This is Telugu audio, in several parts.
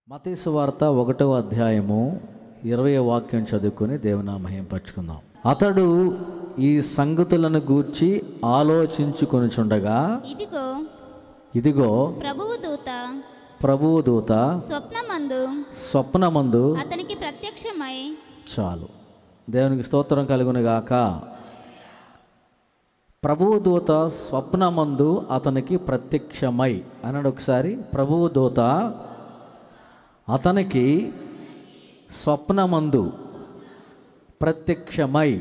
మతీసు వార్త ఒకటో అధ్యాయము ఇరవై వాక్యం చదువుకొని దేవునామహం పట్టుకుందాం అతడు ఈ సంగతులను గూర్చి ఆలోచించుకొనుచుండగా ఇదిగో ఇదిగో ప్రభువు దూత ప్రభువు దూత స్వప్నమందు స్వప్నమందు అతనికి ప్రత్యక్షమై చాలు దేవునికి స్తోత్రం కలుగునుగాక ప్రభువు దూత స్వప్నమందు అతనికి ప్రత్యక్షమై అన్నాడు ఒకసారి ప్రభువు దూత అతనికి స్వప్నమందు ప్రత్యక్షమై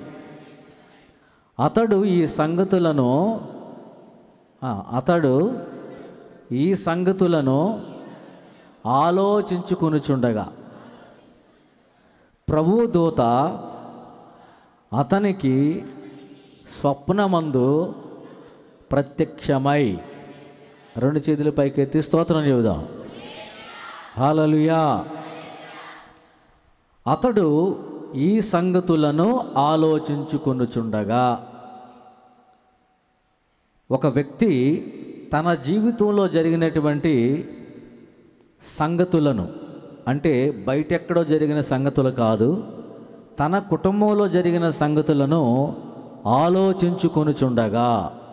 అతడు ఈ సంగతులను ఆ, అతడు ఈ సంగతులను ఆలోచించుకొనుచుండగా ప్రభు దూత అతనికి స్వప్నమందు ప్రత్యక్షమై రెండు చేతుల పైకెత్తి స్తోత్రం చెబుదాం హాలలుయా అతడు ఈ సంగతులను ఆలోచించుకొనుచుండగా ఒక వ్యక్తి తన జీవితంలో జరిగినటువంటి సంగతులను అంటే బయటెక్కడో జరిగిన సంగతులు కాదు తన కుటుంబంలో జరిగిన సంగతులను ఆలోచించుకొనుచుండగా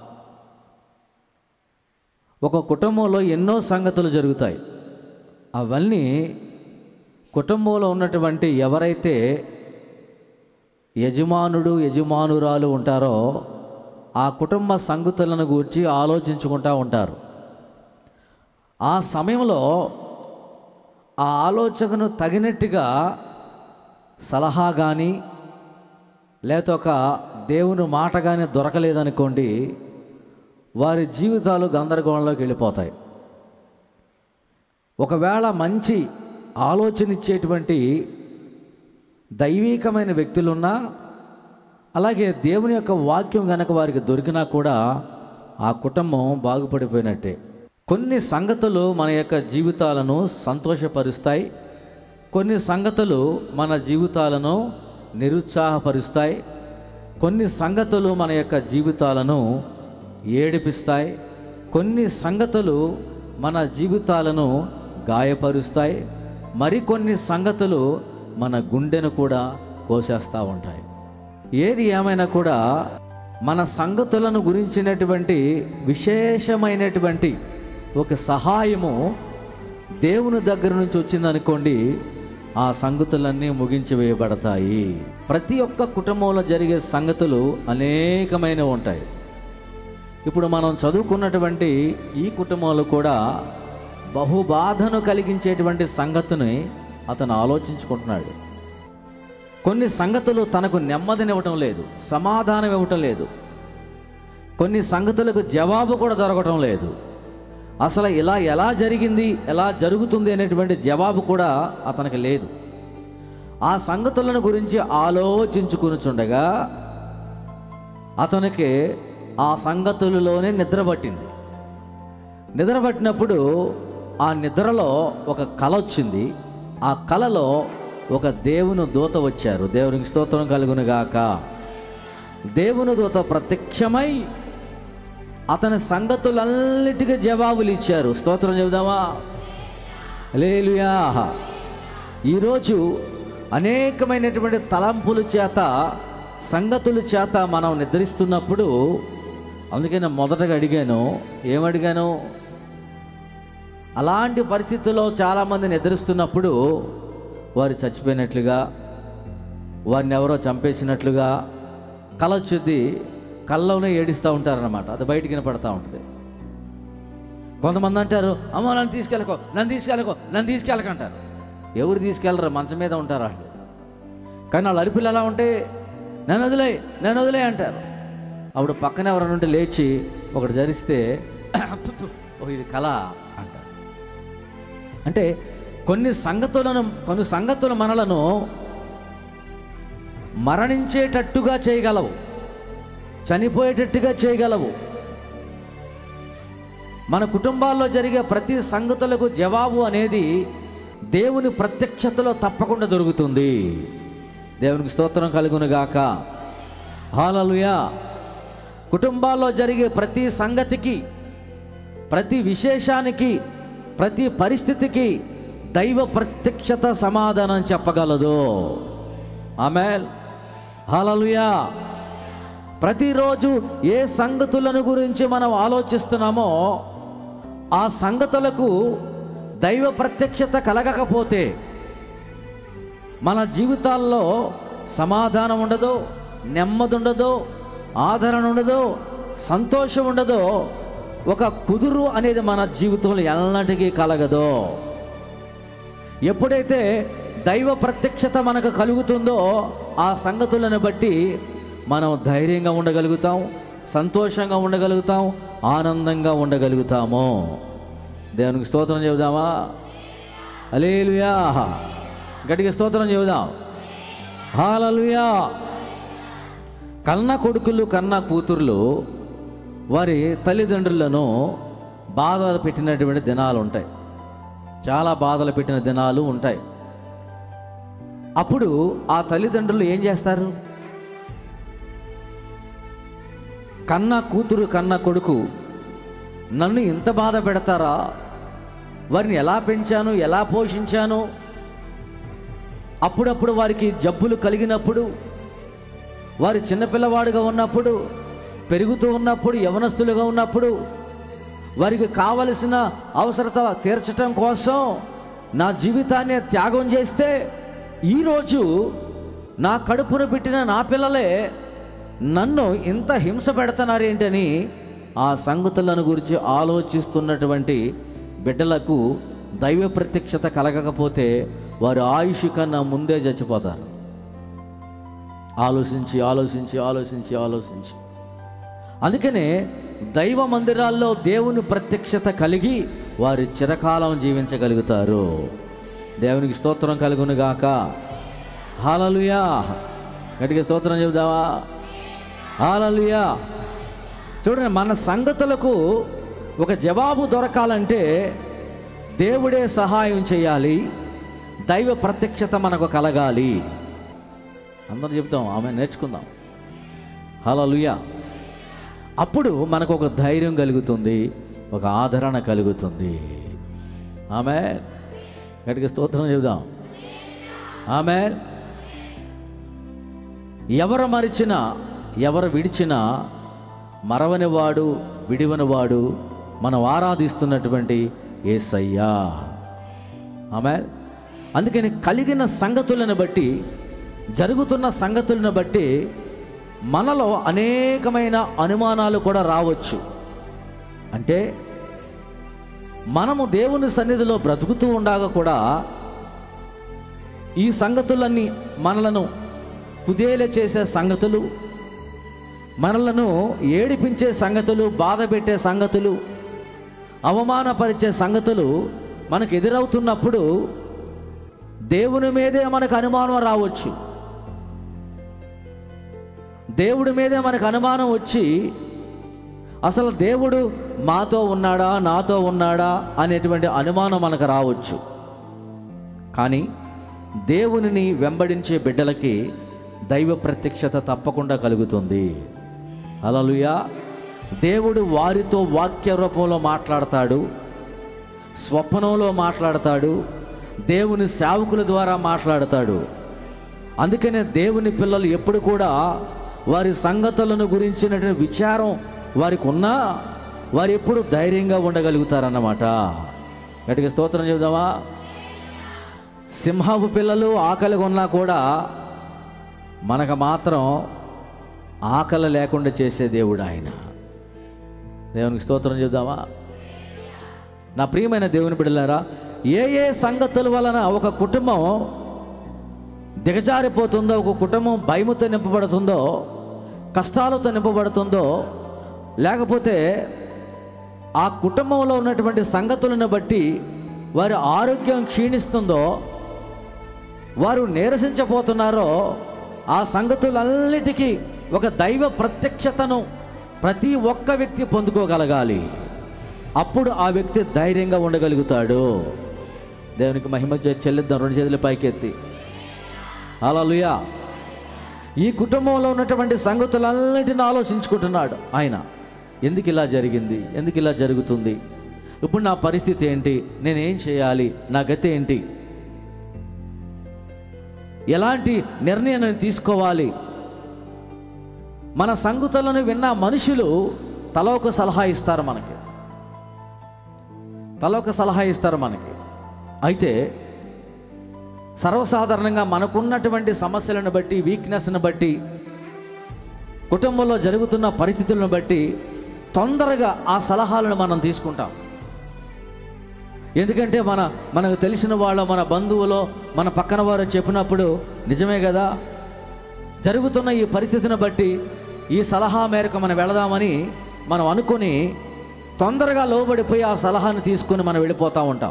ఒక కుటుంబంలో ఎన్నో సంగతులు జరుగుతాయి అవన్నీ కుటుంబంలో ఉన్నటువంటి ఎవరైతే యజమానుడు యజమానురాలు ఉంటారో ఆ కుటుంబ సంగతులను గూర్చి ఆలోచించుకుంటూ ఉంటారు ఆ సమయంలో ఆ ఆలోచనకు తగినట్టుగా సలహా కానీ లేక ఒక దేవుని మాట కానీ దొరకలేదనుకోండి వారి జీవితాలు గందరగోళంలోకి వెళ్ళిపోతాయి ఒకవేళ మంచి ఆలోచన ఇచ్చేటువంటి దైవీకమైన వ్యక్తులున్నా అలాగే దేవుని యొక్క వాక్యం కనుక వారికి దొరికినా కూడా ఆ కుటుంబం బాగుపడిపోయినట్టే కొన్ని సంగతులు మన యొక్క జీవితాలను సంతోషపరుస్తాయి కొన్ని సంగతులు మన జీవితాలను నిరుత్సాహపరుస్తాయి కొన్ని సంగతులు మన యొక్క జీవితాలను ఏడిపిస్తాయి కొన్ని సంగతులు మన జీవితాలను గాయపరుస్తాయి మరికొన్ని సంగతులు మన గుండెను కూడా కోసేస్తూ ఉంటాయి ఏది ఏమైనా కూడా మన సంగతులను గురించినటువంటి విశేషమైనటువంటి ఒక సహాయము దేవుని దగ్గర నుంచి వచ్చిందనుకోండి ఆ సంగతులన్నీ ముగించి వేయబడతాయి ప్రతి ఒక్క కుటుంబంలో జరిగే సంగతులు అనేకమైనవి ఉంటాయి ఇప్పుడు మనం చదువుకున్నటువంటి ఈ కుటుంబంలో కూడా బహుబాధను కలిగించేటువంటి సంగతిని అతను ఆలోచించుకుంటున్నాడు కొన్ని సంగతులు తనకు నెమ్మదినివ్వటం లేదు సమాధానం ఇవ్వటం లేదు కొన్ని సంగతులకు జవాబు కూడా దొరకటం లేదు అసలు ఇలా ఎలా జరిగింది ఎలా జరుగుతుంది అనేటువంటి జవాబు కూడా అతనికి లేదు ఆ సంగతులను గురించి ఆలోచించుకునిచుండగా అతనికి ఆ సంగతులలోనే నిద్ర పట్టింది నిద్ర పట్టినప్పుడు ఆ నిద్రలో ఒక కల వచ్చింది ఆ కలలో ఒక దేవుని దూత వచ్చారు దేవునికి స్తోత్రం కలుగునుగాక దేవుని దూత ప్రత్యక్షమై అతని సంగతులన్నిటికీ జవాబులు ఇచ్చారు స్తోత్రం చెబుదామా లేలుయా ఈరోజు అనేకమైనటువంటి తలంపుల చేత సంగతుల చేత మనం నిద్రిస్తున్నప్పుడు అందుకే నేను మొదటగా అడిగాను ఏమడిగాను అలాంటి పరిస్థితుల్లో చాలామంది నిద్రిస్తున్నప్పుడు వారు చచ్చిపోయినట్లుగా వారిని ఎవరో చంపేసినట్లుగా కల వచ్చుద్ది కళ్ళలోనే ఏడిస్తూ ఉంటారన్నమాట అది బయటికి వినపడతా ఉంటుంది కొంతమంది అంటారు అమ్మ నన్ను తీసుకెళ్ళకో నన్ను తీసుకెళ్ళకో నన్ను తీసుకెళ్ళకంటారు ఎవరు తీసుకెళ్ళరు మంచం మీద ఉంటారు వాళ్ళు కానీ వాళ్ళ అరుపులు ఎలా ఉంటే నన్ను వదిలే నన్ను వదిలే అంటారు అప్పుడు పక్కన ఎవరైనా ఉంటే లేచి ఒకటి జరిస్తే ఓ ఇది కళ అంటారు అంటే కొన్ని సంగతులను కొన్ని సంగతులు మనలను మరణించేటట్టుగా చేయగలవు చనిపోయేటట్టుగా చేయగలవు మన కుటుంబాల్లో జరిగే ప్రతి సంగతులకు జవాబు అనేది దేవుని ప్రత్యక్షతలో తప్పకుండా దొరుకుతుంది దేవునికి స్తోత్రం కలుగునుగాక హాలలుయా కుటుంబాల్లో జరిగే ప్రతి సంగతికి ప్రతి విశేషానికి ప్రతి పరిస్థితికి దైవ ప్రత్యక్షత సమాధానం చెప్పగలదు ఆమె హలలుయా ప్రతిరోజు ఏ సంగతులను గురించి మనం ఆలోచిస్తున్నామో ఆ సంగతులకు దైవ ప్రత్యక్షత కలగకపోతే మన జీవితాల్లో సమాధానం ఉండదు నెమ్మది ఉండదు ఆదరణ ఉండదు సంతోషం ఉండదు ఒక కుదురు అనేది మన జీవితంలో ఎన్నటికీ కలగదు ఎప్పుడైతే దైవ ప్రత్యక్షత మనకు కలుగుతుందో ఆ సంగతులను బట్టి మనం ధైర్యంగా ఉండగలుగుతాం సంతోషంగా ఉండగలుగుతాం ఆనందంగా ఉండగలుగుతాము దేవునికి స్తోత్రం చెబుదామా అలేలుయా గట్టిగా స్తోత్రం చెబుదాం హాలలుయా కన్న కొడుకులు కన్న కూతుర్లు వారి తల్లిదండ్రులను బాధ పెట్టినటువంటి దినాలు ఉంటాయి చాలా బాధలు పెట్టిన దినాలు ఉంటాయి అప్పుడు ఆ తల్లిదండ్రులు ఏం చేస్తారు కన్న కూతురు కన్న కొడుకు నన్ను ఇంత బాధ పెడతారా వారిని ఎలా పెంచాను ఎలా పోషించాను అప్పుడప్పుడు వారికి జబ్బులు కలిగినప్పుడు వారి చిన్నపిల్లవాడుగా ఉన్నప్పుడు పెరుగుతూ ఉన్నప్పుడు యవనస్తులుగా ఉన్నప్పుడు వారికి కావలసిన అవసరత తీర్చటం కోసం నా జీవితాన్ని త్యాగం చేస్తే ఈరోజు నా కడుపున పెట్టిన నా పిల్లలే నన్ను ఇంత హింస పెడుతున్నారేంటని ఆ సంగతులను గురించి ఆలోచిస్తున్నటువంటి బిడ్డలకు దైవ ప్రత్యక్షత కలగకపోతే వారు ఆయుష్ కన్నా ముందే చచ్చిపోతారు ఆలోచించి ఆలోచించి ఆలోచించి ఆలోచించి అందుకనే దైవ మందిరాల్లో దేవుని ప్రత్యక్షత కలిగి వారు చిరకాలం జీవించగలుగుతారు దేవునికి స్తోత్రం కలుగును గాక హాలలుయా గట్టిగా స్తోత్రం చెబుదామా హాలలుయా చూడండి మన సంగతులకు ఒక జవాబు దొరకాలంటే దేవుడే సహాయం చేయాలి దైవ ప్రత్యక్షత మనకు కలగాలి అందరం చెప్తాం ఆమె నేర్చుకుందాం హలలుయా అప్పుడు మనకు ఒక ధైర్యం కలుగుతుంది ఒక ఆదరణ కలుగుతుంది ఆమె గట్టిగా స్తోత్రం చెబుదాం ఆమె ఎవరు మరిచినా ఎవరు విడిచినా మరవనివాడు విడివనివాడు మనం ఆరాధిస్తున్నటువంటి ఏసయ్యా ఆమె అందుకని కలిగిన సంగతులను బట్టి జరుగుతున్న సంగతులను బట్టి మనలో అనేకమైన అనుమానాలు కూడా రావచ్చు అంటే మనము దేవుని సన్నిధిలో బ్రతుకుతూ ఉండగా కూడా ఈ సంగతులన్నీ మనలను కుదేల చేసే సంగతులు మనలను ఏడిపించే సంగతులు బాధ పెట్టే సంగతులు అవమానపరిచే సంగతులు మనకు ఎదురవుతున్నప్పుడు దేవుని మీదే మనకు అనుమానం రావచ్చు దేవుడి మీదే మనకు అనుమానం వచ్చి అసలు దేవుడు మాతో ఉన్నాడా నాతో ఉన్నాడా అనేటువంటి అనుమానం మనకు రావచ్చు కానీ దేవునిని వెంబడించే బిడ్డలకి దైవ ప్రత్యక్షత తప్పకుండా కలుగుతుంది అలలుయా దేవుడు వారితో వాక్య రూపంలో మాట్లాడతాడు స్వప్నంలో మాట్లాడతాడు దేవుని సేవకుల ద్వారా మాట్లాడతాడు అందుకనే దేవుని పిల్లలు ఎప్పుడు కూడా వారి సంగతులను గురించినటువంటి విచారం వారికి ఉన్నా వారు ఎప్పుడు ధైర్యంగా ఉండగలుగుతారన్నమాట గట్టిగా స్తోత్రం చెబుదామా సింహపు పిల్లలు ఆకలిగా ఉన్నా కూడా మనకు మాత్రం ఆకలి లేకుండా చేసే దేవుడు ఆయన దేవునికి స్తోత్రం చెబుదామా నా ప్రియమైన దేవుని బిడ్డలారా ఏ ఏ సంగతుల వలన ఒక కుటుంబం దిగజారిపోతుందో ఒక కుటుంబం భయముతో నింపబడుతుందో కష్టాలతో నింపబడుతుందో లేకపోతే ఆ కుటుంబంలో ఉన్నటువంటి సంగతులను బట్టి వారి ఆరోగ్యం క్షీణిస్తుందో వారు నీరసించబోతున్నారో ఆ సంగతులన్నిటికీ ఒక దైవ ప్రత్యక్షతను ప్రతి ఒక్క వ్యక్తి పొందుకోగలగాలి అప్పుడు ఆ వ్యక్తి ధైర్యంగా ఉండగలుగుతాడు దేవునికి మహిమ చే- చెల్లిద్దాం రెండు చేతులు పైకెత్తి అలలుయా ఈ కుటుంబంలో ఉన్నటువంటి సంగతులన్నిటిని ఆలోచించుకుంటున్నాడు ఆయన ఎందుకు ఇలా జరిగింది ఎందుకు ఇలా జరుగుతుంది ఇప్పుడు నా పరిస్థితి ఏంటి నేనేం చేయాలి నా గతి ఏంటి ఎలాంటి నిర్ణయం నేను తీసుకోవాలి మన సంగతులను విన్న మనుషులు తల ఒక సలహా ఇస్తారు మనకి తల ఒక సలహా ఇస్తారు మనకి అయితే సర్వసాధారణంగా మనకున్నటువంటి సమస్యలను బట్టి వీక్నెస్ని బట్టి కుటుంబంలో జరుగుతున్న పరిస్థితులను బట్టి తొందరగా ఆ సలహాలను మనం తీసుకుంటాం ఎందుకంటే మన మనకు తెలిసిన వాళ్ళు మన బంధువులో మన పక్కన వారు చెప్పినప్పుడు నిజమే కదా జరుగుతున్న ఈ పరిస్థితిని బట్టి ఈ సలహా మేరకు మనం వెళదామని మనం అనుకుని తొందరగా లోబడిపోయి ఆ సలహాను తీసుకుని మనం వెళ్ళిపోతూ ఉంటాం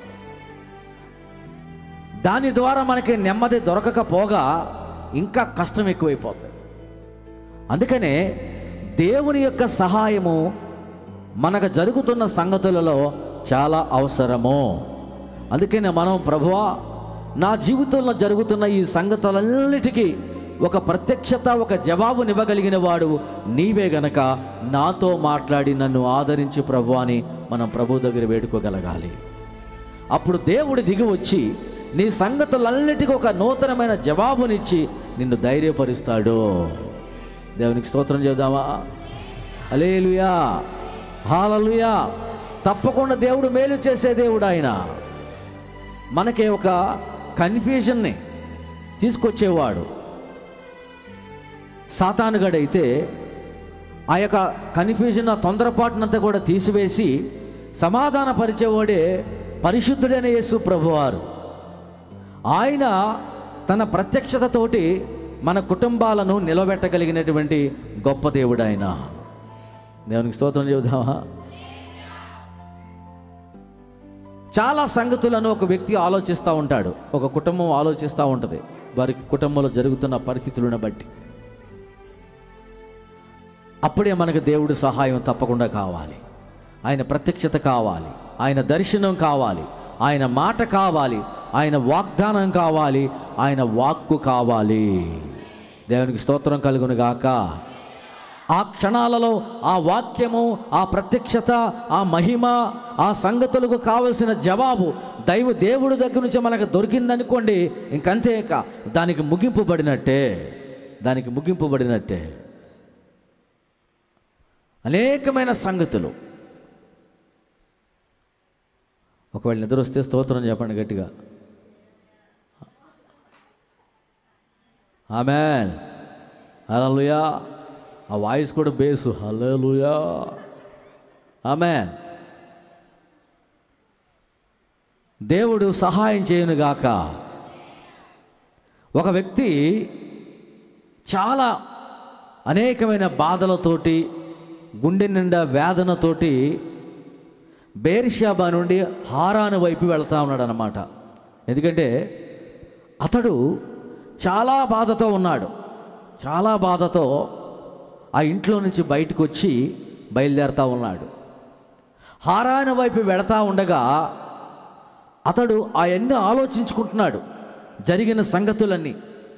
దాని ద్వారా మనకి నెమ్మది దొరకకపోగా ఇంకా కష్టం ఎక్కువైపోతుంది అందుకనే దేవుని యొక్క సహాయము మనకు జరుగుతున్న సంగతులలో చాలా అవసరము అందుకనే మనం ప్రభువా నా జీవితంలో జరుగుతున్న ఈ సంగతులన్నిటికీ ఒక ప్రత్యక్షత ఒక జవాబునివ్వగలిగిన వాడు నీవే గనక నాతో మాట్లాడి నన్ను ఆదరించి ప్రభు అని మనం ప్రభు దగ్గర వేడుకోగలగాలి అప్పుడు దేవుడు దిగి వచ్చి నీ సంగతులన్నిటికీ ఒక నూతనమైన జవాబునిచ్చి నిన్ను ధైర్యపరుస్తాడు దేవునికి స్తోత్రం చేద్దామా అలేలుయా హాలలుయా తప్పకుండా దేవుడు మేలు చేసే దేవుడు ఆయన మనకి ఒక కన్ఫ్యూజన్ని తీసుకొచ్చేవాడు సాతానుగడైతే ఆ యొక్క కన్ఫ్యూజన్ ఆ తొందరపాటునంతా కూడా తీసివేసి సమాధాన పరిచేవాడే పరిశుద్ధుడైన యేసు ప్రభువారు ఆయన తన ప్రత్యక్షతతోటి మన కుటుంబాలను నిలబెట్టగలిగినటువంటి గొప్ప దేవుడు ఆయన దేవునికి స్తోత్రం చెబుదామా చాలా సంగతులను ఒక వ్యక్తి ఆలోచిస్తూ ఉంటాడు ఒక కుటుంబం ఆలోచిస్తూ ఉంటుంది వారి కుటుంబంలో జరుగుతున్న పరిస్థితులను బట్టి అప్పుడే మనకు దేవుడి సహాయం తప్పకుండా కావాలి ఆయన ప్రత్యక్షత కావాలి ఆయన దర్శనం కావాలి ఆయన మాట కావాలి ఆయన వాగ్దానం కావాలి ఆయన వాక్కు కావాలి దేవునికి స్తోత్రం కలుగును గాక ఆ క్షణాలలో ఆ వాక్యము ఆ ప్రత్యక్షత ఆ మహిమ ఆ సంగతులకు కావలసిన జవాబు దైవ దేవుడి దగ్గర నుంచి మనకు దొరికిందనుకోండి ఇంకంతే ఇక దానికి ముగింపుబడినట్టే దానికి ముగింపుబడినట్టే అనేకమైన సంగతులు ఒకవేళ నిద్ర వస్తే స్తోత్రం చెప్పండి గట్టిగా ఆమె హలలుయా ఆ వాయిస్ కూడా బేసు హలలుయా ఆమె దేవుడు సహాయం చేయనుగాక ఒక వ్యక్తి చాలా అనేకమైన బాధలతోటి గుండె నిండా వేదనతోటి బేర్షాబా నుండి హారాను వైపు వెళ్తా ఉన్నాడు అనమాట ఎందుకంటే అతడు చాలా బాధతో ఉన్నాడు చాలా బాధతో ఆ ఇంట్లో నుంచి బయటకు వచ్చి బయలుదేరుతా ఉన్నాడు హారాను వైపు వెళతా ఉండగా అతడు అవన్నీ ఆలోచించుకుంటున్నాడు జరిగిన సంగతులన్నీ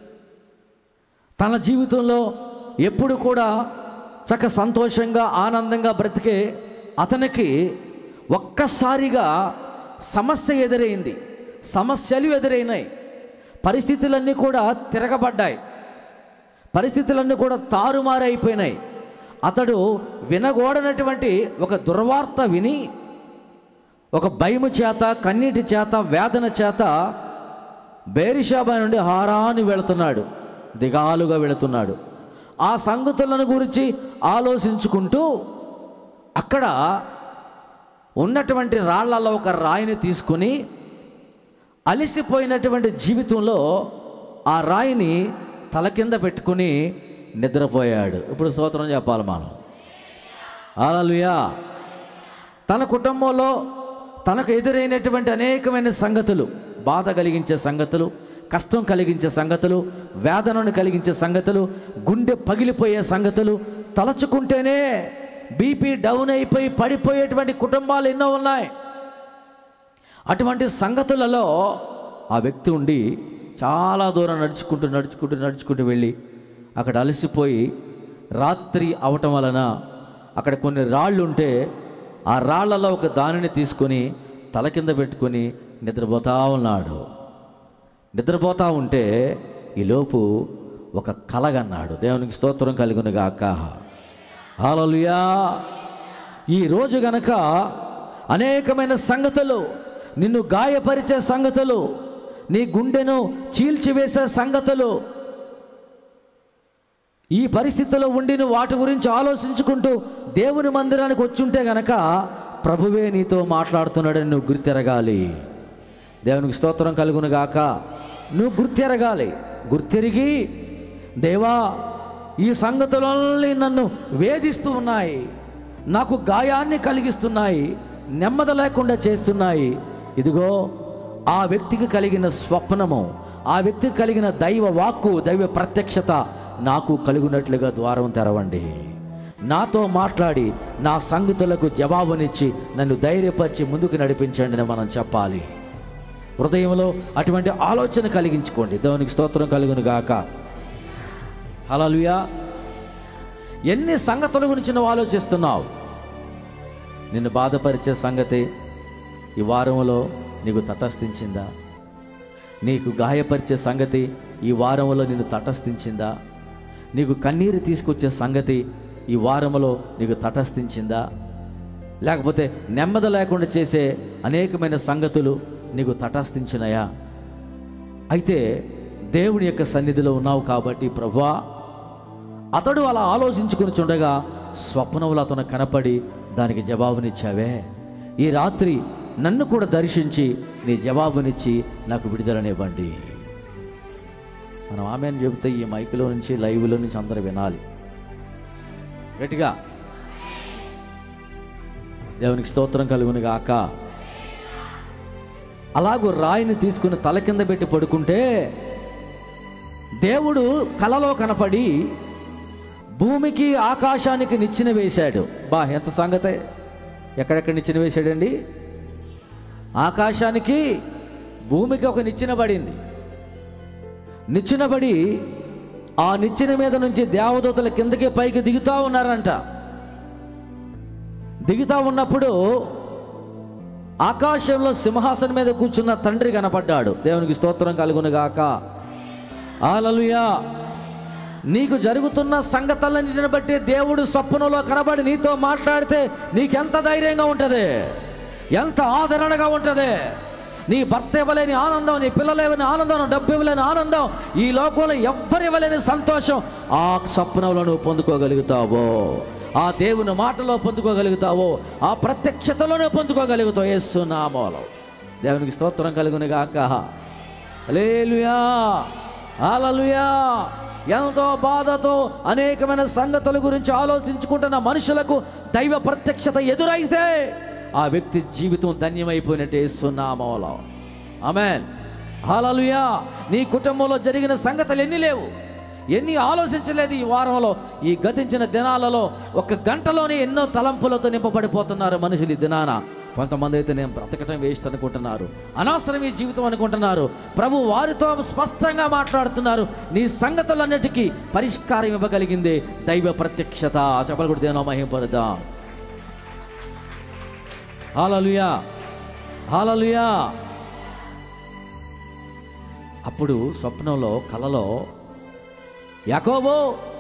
తన జీవితంలో ఎప్పుడు కూడా చక్క సంతోషంగా ఆనందంగా బ్రతికే అతనికి ఒక్కసారిగా సమస్య ఎదురైంది సమస్యలు ఎదురైనాయి పరిస్థితులన్నీ కూడా తిరగబడ్డాయి పరిస్థితులన్నీ కూడా తారుమారైపోయినాయి అతడు వినగోడనటువంటి ఒక దుర్వార్త విని ఒక భయము చేత కన్నీటి చేత వేదన చేత బేరిషాబా నుండి హారాని వెళుతున్నాడు దిగాలుగా వెళుతున్నాడు ఆ సంగతులను గురించి ఆలోచించుకుంటూ అక్కడ ఉన్నటువంటి రాళ్లలో ఒక రాయిని తీసుకుని అలిసిపోయినటువంటి జీవితంలో ఆ రాయిని తల కింద పెట్టుకుని నిద్రపోయాడు ఇప్పుడు స్తోత్రం చెప్పాలి మనం ఆలలుయా తన కుటుంబంలో తనకు ఎదురైనటువంటి అనేకమైన సంగతులు బాధ కలిగించే సంగతులు కష్టం కలిగించే సంగతులు వేదనను కలిగించే సంగతులు గుండె పగిలిపోయే సంగతులు తలచుకుంటేనే బీపీ డౌన్ అయిపోయి పడిపోయేటువంటి కుటుంబాలు ఎన్నో ఉన్నాయి అటువంటి సంగతులలో ఆ వ్యక్తి ఉండి చాలా దూరం నడుచుకుంటూ నడుచుకుంటూ నడుచుకుంటూ వెళ్ళి అక్కడ అలసిపోయి రాత్రి అవటం వలన అక్కడ కొన్ని రాళ్ళు ఉంటే ఆ రాళ్లలో ఒక దానిని తీసుకొని తల కింద పెట్టుకొని నిద్రపోతా ఉన్నాడు నిద్రపోతా ఉంటే ఈలోపు ఒక కలగన్నాడు దేవునికి స్తోత్రం కలుగును గాక హాలలుయా ఈ రోజు గనక అనేకమైన సంగతులు నిన్ను గాయపరిచే సంగతులు నీ గుండెను చీల్చివేసే సంగతులు ఈ పరిస్థితిలో ఉండి నువ్వు వాటి గురించి ఆలోచించుకుంటూ దేవుని మందిరానికి వచ్చుంటే గనక ప్రభువే నీతో మాట్లాడుతున్నాడని నువ్వు గుర్తెరగాలి దేవునికి స్తోత్రం కలుగును గాక నువ్వు గుర్తెరగాలి గుర్తెరిగి దేవా ఈ సంగతులన్నీ నన్ను వేధిస్తూ ఉన్నాయి నాకు గాయాన్ని కలిగిస్తున్నాయి నెమ్మది లేకుండా చేస్తున్నాయి ఇదిగో ఆ వ్యక్తికి కలిగిన స్వప్నము ఆ వ్యక్తికి కలిగిన దైవ వాక్కు దైవ ప్రత్యక్షత నాకు కలుగునట్లుగా ద్వారం తెరవండి నాతో మాట్లాడి నా సంగతులకు జవాబునిచ్చి నన్ను ధైర్యపరిచి ముందుకు నడిపించండి అని మనం చెప్పాలి హృదయంలో అటువంటి ఆలోచన కలిగించుకోండి దేవునికి స్తోత్రం కలుగును గాక హలలుయా ఎన్ని సంగతుల గురించి నువ్వు ఆలోచిస్తున్నావు నిన్ను బాధపరిచే సంగతి ఈ వారంలో నీకు తటస్థించిందా నీకు గాయపరిచే సంగతి ఈ వారంలో నిన్ను తటస్థించిందా నీకు కన్నీరు తీసుకొచ్చే సంగతి ఈ వారంలో నీకు తటస్థించిందా లేకపోతే నెమ్మది లేకుండా చేసే అనేకమైన సంగతులు నీకు తటస్థించినాయా అయితే దేవుని యొక్క సన్నిధిలో ఉన్నావు కాబట్టి ప్రభా అతడు అలా ఆలోచించుకుని చుండగా స్వప్నములు అతను కనపడి దానికి జవాబునిచ్చావే ఈ రాత్రి నన్ను కూడా దర్శించి నీ జవాబునిచ్చి నాకు విడుదలనివ్వండి మనం ఆమె అని చెబితే ఈ మైకులో నుంచి లైవ్లో నుంచి అందరూ వినాలి గట్టిగా దేవునికి స్తోత్రం కలుగును గాక అలాగూ రాయిని తీసుకుని తల కింద పెట్టి పడుకుంటే దేవుడు కలలో కనపడి భూమికి ఆకాశానికి నిచ్చెన వేశాడు బా ఎంత సంగతే ఎక్కడెక్కడ నిచ్చెన వేశాడండి ఆకాశానికి భూమికి ఒక నిచ్చెన పడింది నిచ్చెన పడి ఆ నిచ్చెన మీద నుంచి దేవదూతల కిందకి పైకి దిగుతా ఉన్నారంట దిగుతా ఉన్నప్పుడు ఆకాశంలో సింహాసనం మీద కూర్చున్న తండ్రి కనపడ్డాడు దేవునికి స్తోత్రం కలుగునుగాక ఆలలుయా నీకు జరుగుతున్న సంగతులన్నిటిని బట్టి దేవుడు స్వప్నంలో కనబడి నీతో మాట్లాడితే నీకెంత ధైర్యంగా ఉంటుంది ఎంత ఆదరణగా ఉంటుంది నీ భర్త ఇవ్వలేని ఆనందం నీ పిల్లలు ఇవ్వని ఆనందం డబ్బు ఇవ్వలేని ఆనందం ఈ లోకంలో ఎవ్వరు ఇవ్వలేని సంతోషం ఆ స్వప్నంలో నువ్వు పొందుకోగలుగుతావో ఆ దేవుని మాటలో పొందుకోగలుగుతావో ఆ ప్రత్యక్షతలోనే పొందుకోగలుగుతావు యేసు నామోలో దేవునికి స్తోత్రం కలుగును గాక హల్లెలూయా హల్లెలూయా ఎంతో బాధతో అనేకమైన సంగతుల గురించి ఆలోచించుకుంటున్న మనుషులకు దైవ ప్రత్యక్షత ఎదురైతే ఆ వ్యక్తి జీవితం ధన్యమైపోయినట్టు యేసునామోలో ఆమెన్ హల్లెలూయా నీ కుటుంబంలో జరిగిన సంగతులు ఎన్ని లేవు ఎన్ని ఆలోచించలేదు ఈ వారంలో ఈ గతించిన దినాలలో ఒక గంటలోనే ఎన్నో తలంపులతో నింపబడిపోతున్నారు మనుషులు ఈ దినాన కొంతమంది అయితే నేను బ్రతకటం వేస్ట్ అనుకుంటున్నారు అనవసరం ఈ జీవితం అనుకుంటున్నారు ప్రభు వారితో స్పష్టంగా మాట్లాడుతున్నారు నీ సంగతులన్నిటికీ పరిష్కారం ఇవ్వగలిగింది దైవ ప్రత్యక్షత చెప్పలు కూడా దేనో మహింపరుద్దాం హాలలుయా హాలలుయా అప్పుడు స్వప్నంలో కలలో యాకోబో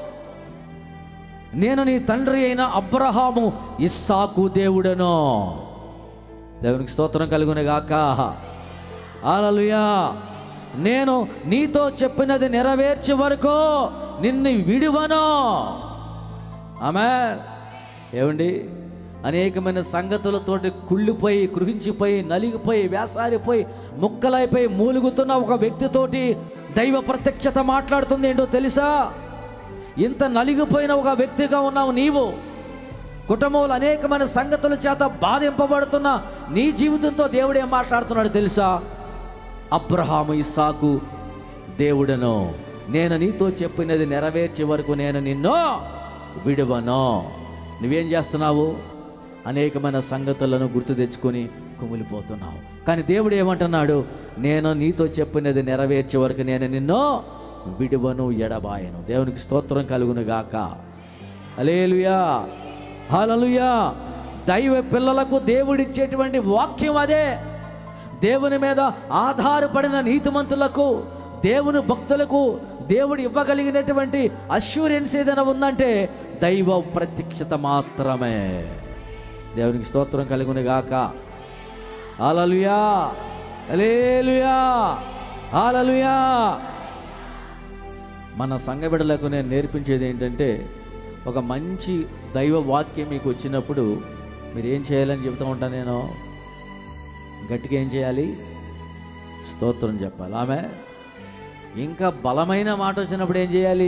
నేను నీ తండ్రి అయిన అబ్రహాము ఇస్సాకు దేవుడను దేవునికి స్తోత్రం కలుగునే గాక హల్లెలూయా నేను నీతో చెప్పినది నెరవేర్చే వరకు నిన్ను విడువను ఆమె ఏమండి అనేకమైన సంగతులతోటి కుళ్ళిపోయి కృహించిపోయి నలిగిపోయి వేసారిపోయి ముక్కలైపోయి మూలుగుతున్న ఒక వ్యక్తితోటి దైవ ప్రత్యక్షత మాట్లాడుతుంది ఏంటో తెలుసా ఇంత నలిగిపోయిన ఒక వ్యక్తిగా ఉన్నావు నీవు కుటుంబంలో అనేకమైన సంగతుల చేత బాధింపబడుతున్న నీ జీవితంతో దేవుడు ఏం మాట్లాడుతున్నాడు తెలుసా అబ్రహాము ఇస్సాకు దేవుడను నేను నీతో చెప్పినది నెరవేర్చే వరకు నేను నిన్ను విడువను నువ్వేం చేస్తున్నావు అనేకమైన సంగతులను గుర్తు తెచ్చుకొని కుమిలిపోతున్నావు కానీ దేవుడు ఏమంటున్నాడు నేను నీతో చెప్పినది నెరవేర్చే వరకు నేను నిన్ను విడువను ఎడబాయను దేవునికి స్తోత్రం కలుగును గాక అలేలుయా హల్లెలూయా దైవ పిల్లలకు దేవుడిచ్చేటువంటి వాక్యం అదే దేవుని మీద ఆధారపడిన నీతిమంతులకు దేవుని భక్తులకు దేవుడు ఇవ్వగలిగినటువంటి అష్యూరెన్స్ ఏదైనా ఉందంటే దైవ ప్రత్యక్షత మాత్రమే దేవునికి స్తోత్రం కలుగుని గాక హాలలుయా హల్లెలూయా హాలలుయా మన సంఘ బిడ్డలకు నేను నేర్పించేది ఏంటంటే ఒక మంచి దైవ వాక్యం మీకు వచ్చినప్పుడు మీరు ఏం చేయాలని చెబుతూ ఉంటాను నేను గట్టిగా ఏం చేయాలి స్తోత్రం చెప్పాలి ఆమె ఇంకా బలమైన మాట వచ్చినప్పుడు ఏం చేయాలి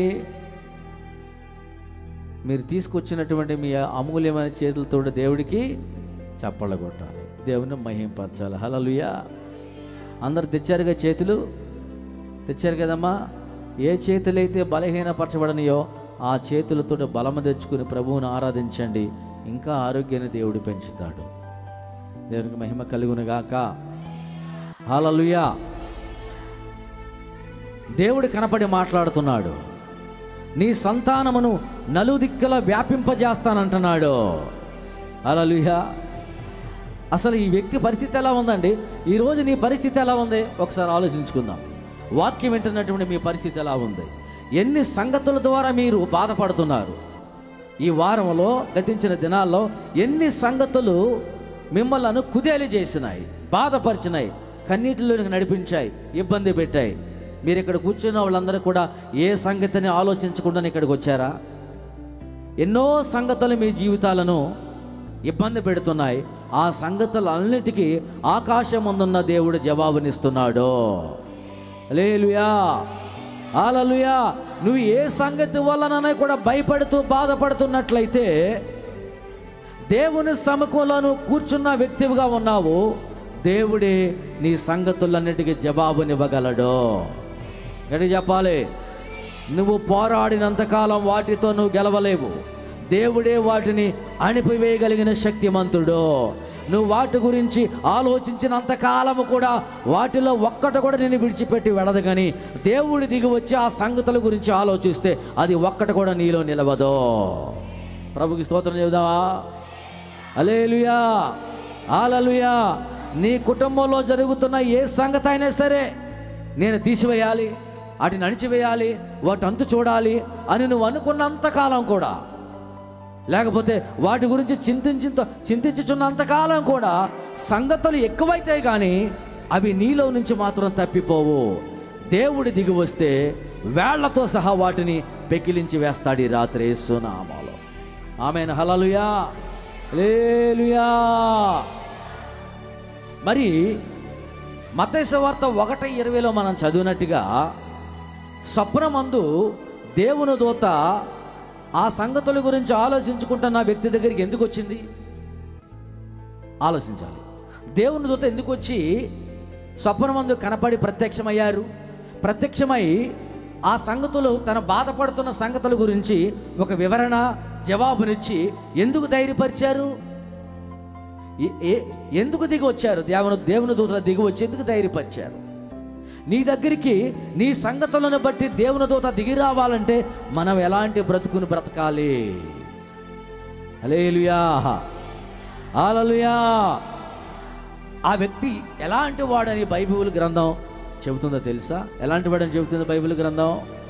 మీరు తీసుకొచ్చినటువంటి మీ అమూల్యమైన చేతులతో దేవుడికి చప్పళ్ళు కొట్టాలి దేవుని మహింపరచాలి హలలుయా అందరు తెచ్చారుగా చేతులు తెచ్చారు కదమ్మా ఏ చేతులైతే బలహీనపరచబడనియో ఆ చేతులతో బలము తెచ్చుకుని ప్రభువును ఆరాధించండి ఇంకా ఆరోగ్యాన్ని దేవుడు పెంచుతాడు దేవునికి మహిమ కలుగును గాక హాలలుయా దేవుడు కనపడి మాట్లాడుతున్నాడు నీ సంతానమును నలుదిక్కల వ్యాపింపజేస్తానంటున్నాడు హల్లెలూయా అసలు ఈ వ్యక్తి పరిస్థితి ఎలా ఉందండి ఈరోజు నీ పరిస్థితి ఎలా ఉంది ఒకసారి ఆలోచించుకుందాం వాక్యం వింటున్నటువంటి మీ పరిస్థితి ఎలా ఉంది ఎన్ని సంగతుల ద్వారా మీరు బాధపడుతున్నారు ఈ వారంలో గతించిన దినాల్లో ఎన్ని సంగతులు మిమ్మల్ని కుదేలి చేసినాయి బాధపరిచినాయి కన్నీటిలోనికి నడిపించాయి ఇబ్బంది పెట్టాయి మీరు ఇక్కడ కూర్చున్న వాళ్ళందరూ కూడా ఏ సంగతిని ఆలోచించకుండా ఇక్కడికి వచ్చారా ఎన్నో సంగతులు మీ జీవితాలను ఇబ్బంది పెడుతున్నాయి ఆ సంగతులన్నిటికీ ఆకాశం ముందున్న దేవుడు జవాబునిస్తున్నాడు లేలుయా ఆలలుయా నువ్వు ఏ సంగతి వలననే కూడా భయపడుతూ బాధపడుతున్నట్లయితే దేవుని సముఖంలో నువ్వు కూర్చున్న వ్యక్తివిగా ఉన్నావు దేవుడే నీ సంగతులన్నిటికీ జవాబునివ్వగలడు గడి చెప్పాలి నువ్వు పోరాడినంతకాలం వాటితో నువ్వు గెలవలేవు దేవుడే వాటిని అణిపివేయగలిగిన శక్తిమంతుడు నువ్వు వాటి గురించి ఆలోచించినంత కాలము కూడా వాటిలో ఒక్కటి కూడా నేను విడిచిపెట్టి వెళ్ళదు కానీ దేవుడి దిగి వచ్చి ఆ సంగతుల గురించి ఆలోచిస్తే అది ఒక్కటి కూడా నీలో నిలవదు ప్రభుకి స్తోత్రం చెబుదామా అలేలుయా ఆలలుయా నీ కుటుంబంలో జరుగుతున్న ఏ సంగతి అయినా సరే నేను తీసివేయాలి వాటిని అణిచివేయాలి వాటి అంతు చూడాలి అని నువ్వు అనుకున్నంత కాలం కూడా లేకపోతే వాటి గురించి చింతించి చింతించుచున్నంతకాలం కూడా సంగతులు ఎక్కువైతాయి కానీ అవి నీలో నుంచి మాత్రం తప్పిపోవు దేవుడి దిగి వస్తే వేళ్లతో సహా వాటిని పెకిలించి వేస్తాడు ఈ రాత్రి సునామాలో ఆమెను హలలుయా లేలుయా మరి మతేశ వార్త ఒకటి ఇరవైలో మనం చదివినట్టుగా స్వప్నమందు దేవుని దూత ఆ సంగతుల గురించి ఆలోచించుకుంటున్న వ్యక్తి దగ్గరికి ఎందుకు వచ్చింది ఆలోచించాలి దేవుని దూత ఎందుకు వచ్చి స్వప్నమందు కనపడి ప్రత్యక్షమయ్యారు ప్రత్యక్షమై ఆ సంగతులు తన బాధపడుతున్న సంగతుల గురించి ఒక వివరణ జవాబునిచ్చి ఎందుకు ధైర్యపరిచారు ఏ- ఏ- ఎందుకు దిగి వచ్చారు దేవుని దేవుని దూతలు దిగి వచ్చి ఎందుకు ధైర్యపరిచారు నీ దగ్గరికి నీ సంగతులను బట్టి దేవుని దూత దిగి రావాలంటే మనం ఎలాంటి బ్రతుకుని బ్రతకాలి అలేలుయా ఆలలుయా ఆ వ్యక్తి ఎలాంటి వాడని బైబిల్ గ్రంథం చెబుతుందో తెలుసా ఎలాంటి వాడని చెబుతుంది బైబిల్ గ్రంథం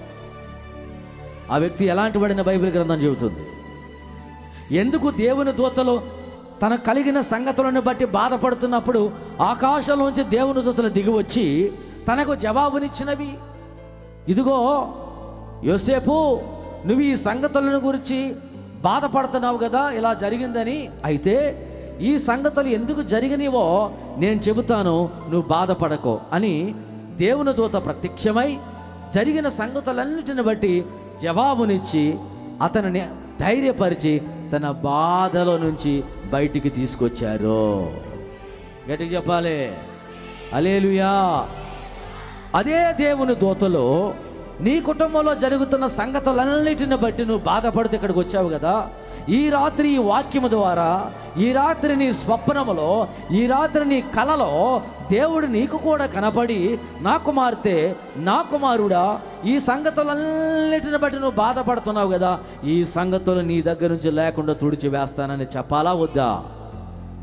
ఆ వ్యక్తి ఎలాంటి వాడని బైబిల్ గ్రంథం చెబుతుంది ఎందుకు దేవుని దూతలు తన కలిగిన సంగతులను బట్టి బాధపడుతున్నప్పుడు ఆకాశంలోంచి దేవుని దూతలు దిగి వచ్చి తనకు జవాబునిచ్చినవి ఇదిగో యోసేపు నువ్వు ఈ సంగతులను గురించి బాధపడుతున్నావు కదా ఇలా జరిగిందని అయితే ఈ సంగతులు ఎందుకు జరిగినవో నేను చెబుతాను నువ్వు బాధపడకో అని దేవుని దూత ప్రత్యక్షమై జరిగిన సంగతులన్నిటిని బట్టి జవాబునిచ్చి అతనిని ధైర్యపరిచి తన బాధలో నుంచి బయటికి తీసుకొచ్చారు గట్టిగా చెప్పాలి అలేలుయా అదే దేవుని దూతలో నీ కుటుంబంలో జరుగుతున్న సంగతులన్నిటిని బట్టి నువ్వు బాధపడుతూ ఇక్కడికి వచ్చావు కదా ఈ రాత్రి ఈ వాక్యము ద్వారా ఈ రాత్రి నీ స్వప్నములో ఈ రాత్రి నీ కలలో దేవుడు నీకు కూడా కనపడి నా కుమార్తె నా కుమారుడా ఈ సంగతులన్నిటిని బట్టి నువ్వు బాధపడుతున్నావు కదా ఈ సంగతులు నీ దగ్గర నుంచి లేకుండా తుడిచి వేస్తానని చెప్పాలా వద్దా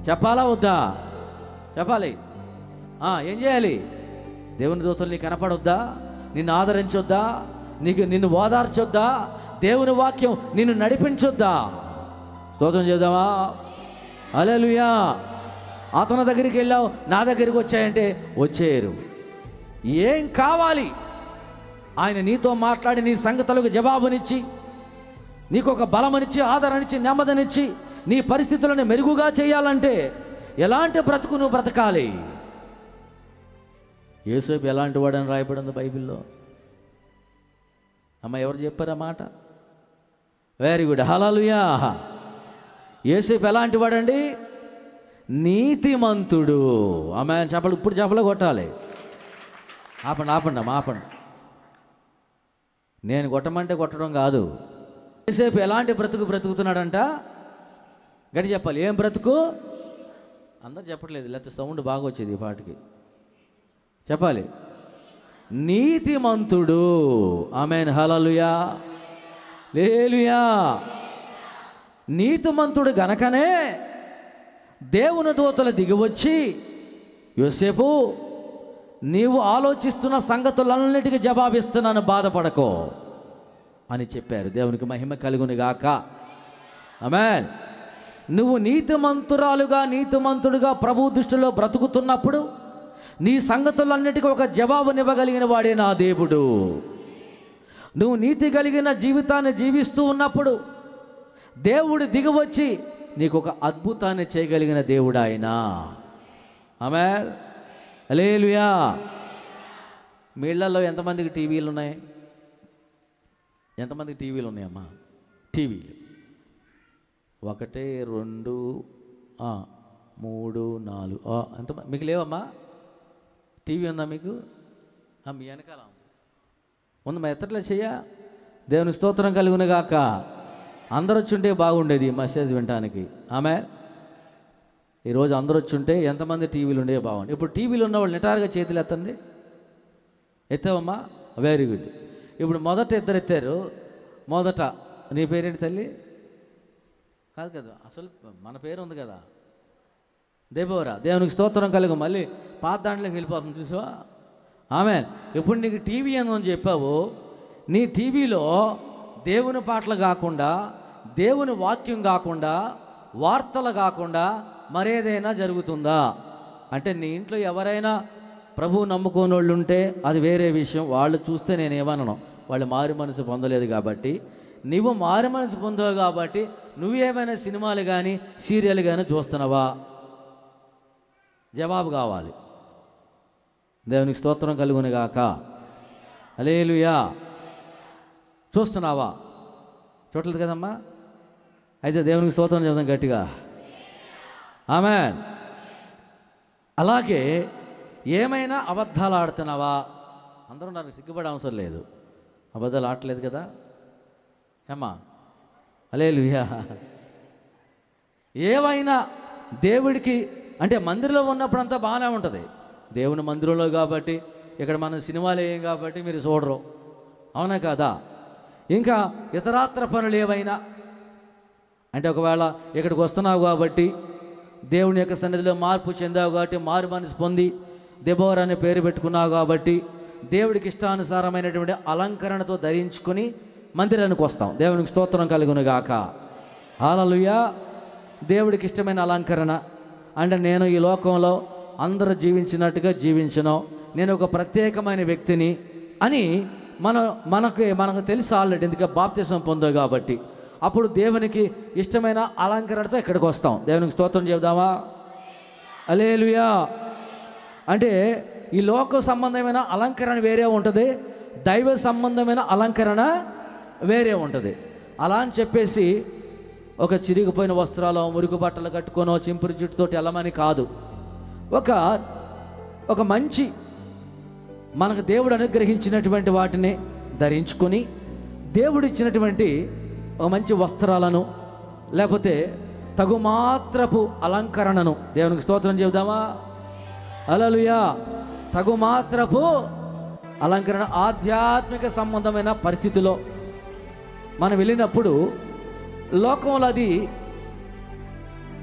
చెప్పాలా వద్దా చెప్పాలి ఆ, ఏం చేయాలి దేవుని దూతలు నీకు కనపడొద్దా నిన్ను ఆదరించొద్దా నీకు నిన్ను ఓదార్చొద్దా దేవుని వాక్యం నిన్ను నడిపించొద్దా స్తోత్రం చేద్దామా అలెలుయా అతని దగ్గరికి వెళ్ళావు నా దగ్గరికి వచ్చాయంటే వచ్చేయరు ఏం కావాలి ఆయన నీతో మాట్లాడి నీ సంగతులకు జవాబునిచ్చి నీకు ఒక బలమనిచ్చి ఆదరణిచ్చి నెమ్మదినిచ్చి నీ పరిస్థితులను మెరుగుగా చేయాలంటే ఎలాంటి బ్రతుకు నువ్వు బ్రతకాలి యేసేపు ఎలాంటి వాడని రాయబడింది బైబిల్లో అమ్మ ఎవరు చెప్పారు ఆ మాట వెరీ గుడ్ హలాలుయా యేసేపు ఎలాంటి వాడండి నీతిమంతుడు ఆమె చెప్పలు ఇప్పుడు చెప్పలు కొట్టాలి ఆపండి ఆపండి అమ్మ ఆపండి నేను కొట్టమంటే కొట్టడం కాదు యేసేపు ఎలాంటి బ్రతుకు బ్రతుకుతున్నాడంట గట్టి చెప్పాలి ఏం బ్రతుకు అందరు చెప్పట్లేదు లేకపోతే సౌండ్ బాగా వచ్చేది ఈ పాటికి చెప్పాలి నీతిమంతుడు ఆమెన్ హలలుయా లేలుయా నీతిమంతుడు గనకనే దేవుని దూతలు దిగివచ్చి యోసేపు నీవు ఆలోచిస్తున్న సంగతులన్నిటికీ జవాబిస్తున్నాను బాధపడకో అని చెప్పారు దేవునికి మహిమ కలుగుని గాక ఆమెన్ నువ్వు నీతిమంతురాలుగా నీతిమంతుడుగా ప్రభు దృష్టిలో బ్రతుకుతున్నప్పుడు నీ సంగతులన్నిటికీ ఒక జవాబునివ్వగలిగిన వాడే నా దేవుడు నువ్వు నీతి కలిగిన జీవితాన్ని జీవిస్తూ ఉన్నప్పుడు దేవుడు దిగివచ్చి నీకు ఒక అద్భుతాన్ని చేయగలిగిన దేవుడు ఆయన ఆమె అలేలుయా మీ ఇళ్లలో ఎంతమందికి టీవీలు ఉన్నాయి ఎంతమందికి టీవీలు ఉన్నాయమ్మా టీవీలు ఒకటి రెండు ఆ, మూడు నాలుగు ఆ, ఎంత మీకు లేవమ్మా టీవీ ఉందా మీకు ఆ, మీ వెనకాల ఉంది. ఉంది మా ఎత్తట్లే చెయ్య దేవుని స్తోత్రం కలుగును గాక అందరు వచ్చుంటే బాగుండేది ఈ మెసేజ్ వినటానికి ఆమె ఈరోజు అందరు వచ్చుంటే ఎంతమంది టీవీలు ఉండే బాగుంది ఇప్పుడు టీవీలు ఉన్న వాళ్ళు నిటారుగా చేతులు ఎత్తండి ఎత్తావమ్మా వెరీ గుడ్ ఇప్పుడు మొదట ఇద్దరు ఎత్తారు మొదట నీ పేరేంటి తల్లి కాదు కదా అసలు మన పేరు ఉంది కదా దేవరా దేవునికి స్తోత్రం కలుగు మళ్ళీ పాత దాంట్లోకి వెళ్ళిపోతుంది చూసావా ఆమె ఇప్పుడు నీకు టీవీ అని చెప్పావు నీ టీవీలో దేవుని పాటలు కాకుండా దేవుని వాక్యం కాకుండా వార్తలు కాకుండా మరేదైనా జరుగుతుందా అంటే నీ ఇంట్లో ఎవరైనా ప్రభువు నమ్ముకోని వాళ్ళు ఉంటే అది వేరే విషయం వాళ్ళు చూస్తే నేను ఏమనను వాళ్ళు మారు మనసు పొందలేదు కాబట్టి నువ్వు మారు మనసు పొందావు కాబట్టి నువ్వేమైనా సినిమాలు కానీ సీరియల్ కానీ చూస్తున్నావా జవాబు కావాలి దేవునికి స్తోత్రం కలుగుని గాక అలేలుయా చూస్తున్నావా చూడలేదు కదమ్మా అయితే దేవునికి స్తోత్రం చెబుదాం గట్టిగా ఆమె అలాగే ఏమైనా అబద్ధాలు ఆడుతున్నావా అందరూ నాకు సిగ్గుపడే అవసరం లేదు అబద్ధాలు ఆడలేదు కదా ఏమ్మా అలేలుయా ఏవైనా దేవుడికి అంటే మందిరంలో ఉన్నప్పుడంతా బాగానే ఉంటుంది దేవుని మందిరంలో కాబట్టి ఇక్కడ మనం సినిమాలు వేయం కాబట్టి మీరు చూడరు అవునా కాదా ఇంకా ఇతరాత్ర పనులు ఏవైనా అంటే ఒకవేళ ఇక్కడికి వస్తున్నావు కాబట్టి దేవుని యొక్క సన్నిధిలో మార్పు చెందావు కాబట్టి మారు మనసు పొంది దెబోర్ అనే పేరు పెట్టుకున్నావు కాబట్టి దేవుడికి ఇష్టానుసారమైనటువంటి అలంకరణతో ధరించుకొని మందిరానికి వస్తాం దేవునికి స్తోత్రం కలుగును గాక హాలలుయా దేవుడికి ఇష్టమైన అలంకరణ అంటే నేను ఈ లోకంలో అందరూ జీవించినట్టుగా జీవించను నేను ఒక ప్రత్యేకమైన వ్యక్తిని అని మన మనకి మనకు తెలుసు ఆల్రెడీ ఎందుకంటే బాప్తిసం పొందావు కాబట్టి అప్పుడు దేవునికి ఇష్టమైన అలంకరణతో ఇక్కడికి వస్తాం దేవునికి స్తోత్రం చెబుదామా అలేలుయా అంటే ఈ లోక సంబంధమైన అలంకరణ వేరే ఉంటుంది దైవ సంబంధమైన అలంకరణ వేరే ఉంటుంది అలా అని చెప్పేసి ఒక చిరిగిపోయిన వస్త్రాలు మురుగు బట్టలు కట్టుకోనో చింపురు జుట్టుతోటి వెళ్ళమని కాదు ఒక ఒక మంచి మనకు దేవుడు అనుగ్రహించినటువంటి వాటిని ధరించుకొని దేవుడు ఇచ్చినటువంటి ఒక మంచి వస్త్రాలను లేకపోతే తగుమాత్రపు అలంకరణను దేవునికి స్తోత్రం చెబుదామా అలలుయా తగుమాత్రపు అలంకరణ ఆధ్యాత్మిక సంబంధమైన పరిస్థితిలో మనం వెళ్ళినప్పుడు లోకంలో అది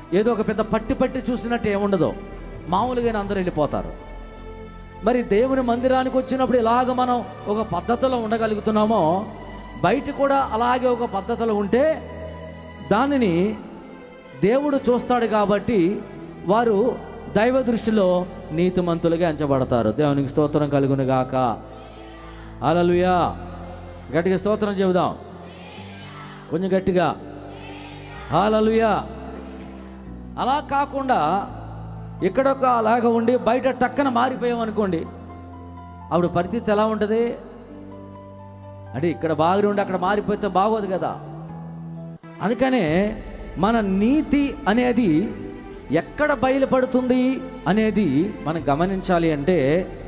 ఏదో ఒక పెద్ద పట్టి పట్టి చూసినట్టు ఏముండదు మామూలుగానే అందరూ వెళ్ళిపోతారు మరి దేవుని మందిరానికి వచ్చినప్పుడు ఇలాగ మనం ఒక పద్ధతిలో ఉండగలుగుతున్నామో బయట కూడా అలాగే ఒక పద్ధతిలో ఉంటే దానిని దేవుడు చూస్తాడు కాబట్టి వారు దైవ దృష్టిలో నీతిమంతులుగా ఎంచబడతారు దేవునికి స్తోత్రం కలుగును గాక అలలుయా గట్టిగా స్తోత్రం చెబుదాం కొంచెం గట్టిగా హాలలుయా అలా కాకుండా ఇక్కడొక అలాగ ఉండి బయట టక్కన మారిపోయాం అనుకోండి అప్పుడు పరిస్థితి ఎలా ఉంటుంది అంటే ఇక్కడ బాగా ఉండి అక్కడ మారిపోతే బాగోదు కదా అందుకనే మన నీతి అనేది ఎక్కడ బయలుపడుతుంది అనేది మనం గమనించాలి అంటే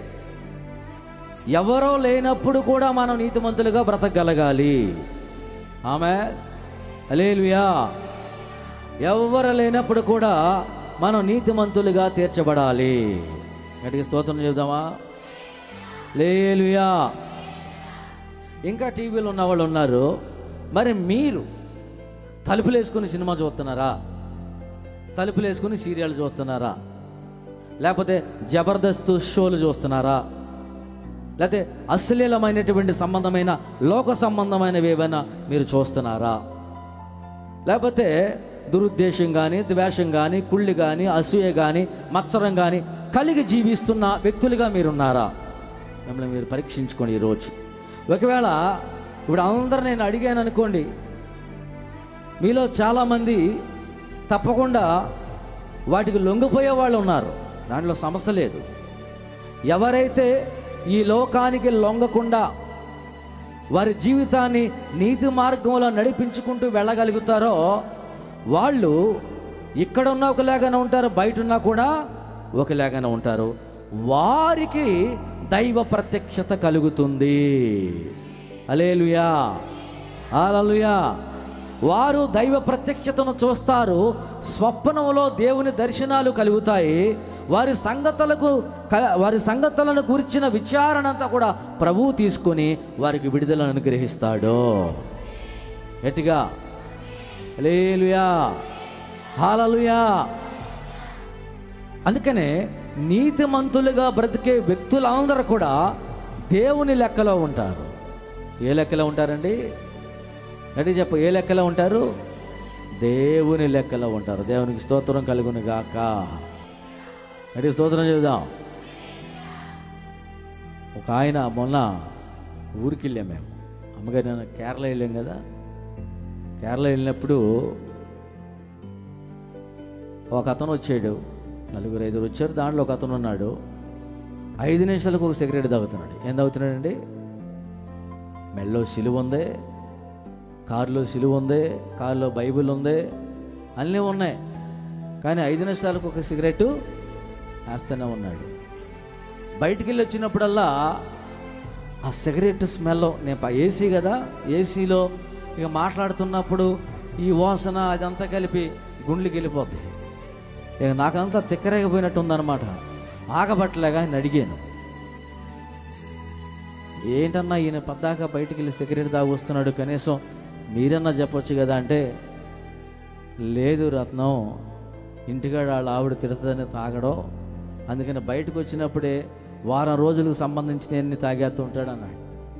ఎవరో లేనప్పుడు కూడా మనం నీతిమంతులుగా బ్రతకగలగాలి ఆమె అలేలుయా ఎవరు లేనప్పుడు కూడా మనం నీతిమంతులుగా తీర్చబడాలి గట్టిగా స్తోత్రం చెబుదామా లేలుయా ఇంకా టీవీలో ఉన్న వాళ్ళు ఉన్నారు మరి మీరు తలుపులు వేసుకుని సినిమా చూస్తున్నారా తలుపులు వేసుకుని సీరియల్ చూస్తున్నారా లేకపోతే జబర్దస్త్ షోలు చూస్తున్నారా లేకపోతే అశ్లీలమైనటువంటి సంబంధమైన లోక సంబంధమైనవి ఏవైనా మీరు చూస్తున్నారా లేకపోతే దురుద్దేశం కానీ ద్వేషం కానీ కుళ్ళి కానీ అసూయ కానీ మత్సరం కానీ కలిగి జీవిస్తున్న వ్యక్తులుగా మీరున్నారా మిమ్మల్ని మీరు పరీక్షించుకోండి ఈరోజు ఒకవేళ ఇప్పుడు అందరు నేను అడిగాను అనుకోండి మీలో చాలామంది తప్పకుండా వాటికి లొంగిపోయే వాళ్ళు ఉన్నారు దాంట్లో సమస్య లేదు ఎవరైతే ఈ లోకానికి లొంగకుండా వారి జీవితాన్ని నీతి మార్గంలో నడిపించుకుంటూ వెళ్ళగలుగుతారో వాళ్ళు ఇక్కడ ఉన్న ఒకలాగానే ఉంటారు బయట ఉన్నా కూడా ఒకలాగానే ఉంటారు వారికి దైవ ప్రత్యక్షత కలుగుతుంది అలేలుయా అలలుయా వారు దైవ ప్రత్యక్షతను చూస్తారు స్వప్నంలో దేవుని దర్శనాలు కలుగుతాయి వారి సంగతులకు క- వారి సంగతులను గురించిన విచారణ అంతా కూడా ప్రభువు తీసుకొని వారికి విడుదలను అనుగ్రహిస్తాడు గట్టిగా లేలుయా హాలలుయా అందుకనే నీతిమంతులుగా బ్రతికే వ్యక్తులందరూ కూడా దేవుని లెక్కలో ఉంటారు ఏ లెక్కలో ఉంటారండి అంటే చెప్పు ఏ లెక్కలో ఉంటారు దేవుని లెక్కలో ఉంటారు దేవునికి స్తోత్రం కలుగును గాక అంటే స్తోత్రం చెబుదాం ఒక ఆయన మొన్న ఊరికి వెళ్ళాం మేము అమ్మగారు నేను కేరళ వెళ్ళాం కదా కేరళ వెళ్ళినప్పుడు ఒక అతను వచ్చాడు నలుగురు ఐదుగురు వచ్చారు దాంట్లో ఒక అతను ఉన్నాడు ఐదు నిమిషాలకు ఒక సిగరెట్ తాగుతున్నాడు ఏం తాగుతున్నాడండి మెల్లో సిలువ ఉంది కారులో సిలువ ఉంది కారులో బైబిల్ ఉంది అన్నీ ఉన్నాయి కానీ ఐదు నిమిషాలకు ఒక సిగరెట్ వేస్తూనే ఉన్నాడు బయటికి వెళ్ళి వచ్చినప్పుడల్లా ఆ సిగరెట్ స్మెల్ నేను ప- ఏసీ కదా ఏసీలో ఇక మాట్లాడుతున్నప్పుడు ఈ వాసన అదంతా కలిపి గుండ్లకి వెళ్ళిపోద్ది ఇక నాకంతా తిక్కరేగిపోయినట్టు ఉందన్నమాట ఆగబట్టలేగా ఆయన అడిగాను ఏంటన్నా ఈయన పద్దాక బయటికి వెళ్ళి సిగరెట్ తాగి వస్తున్నాడు కనీసం మీరన్నా చెప్పొచ్చు కదా అంటే లేదు రత్నం ఇంటికాడ వాళ్ళ ఆవిడ తిడుతుందని తాగడం అందుకని బయటకు వచ్చినప్పుడే వారం రోజులకు సంబంధించిన ఎన్ని తాగేస్తూ ఉంటాడు అన్నాడు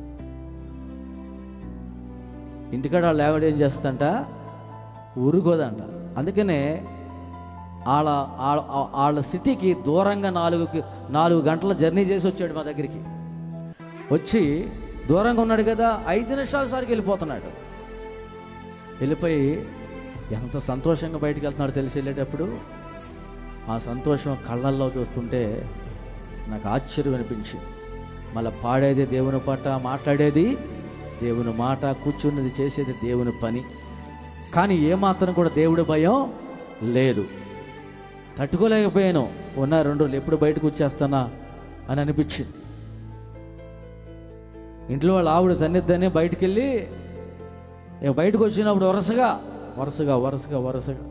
ఇంటికాడ వాళ్ళ ఆవిడ ఏం చేస్తంట ఊరుకోదంట అందుకనే వాళ్ళ వాళ్ళ వాళ్ళ సిటీకి దూరంగా నాలుగు కి- నాలుగు గంటల జర్నీ చేసి వచ్చాడు మా దగ్గరికి వచ్చి దూరంగా ఉన్నాడు కదా ఐదు నిమిషాల సారికి వెళ్ళిపోతున్నాడు వెళ్ళిపోయి ఎంత సంతోషంగా బయటికి వెళ్తున్నాడు తెలిసి వెళ్ళేటప్పుడు ఆ సంతోషం కళ్ళల్లో చూస్తుంటే నాకు ఆశ్చర్యం అనిపించింది మళ్ళీ పాడేది దేవుని పాట మాట్లాడేది దేవుని మాట కూర్చున్నది చేసేది దేవుని పని కానీ ఏమాత్రం కూడా దేవుడి భయం లేదు తట్టుకోలేకపోయాను ఉన్న రెండు రోజులు ఎప్పుడు బయటకు వచ్చేస్తానా అని అనిపించింది ఇంట్లో వాళ్ళ ఆవిడ తన్నిద్దని బయటికి వెళ్ళి ఇక బయటకు వచ్చినప్పుడు వరుసగా వరుసగా వరుసగా వరుసగా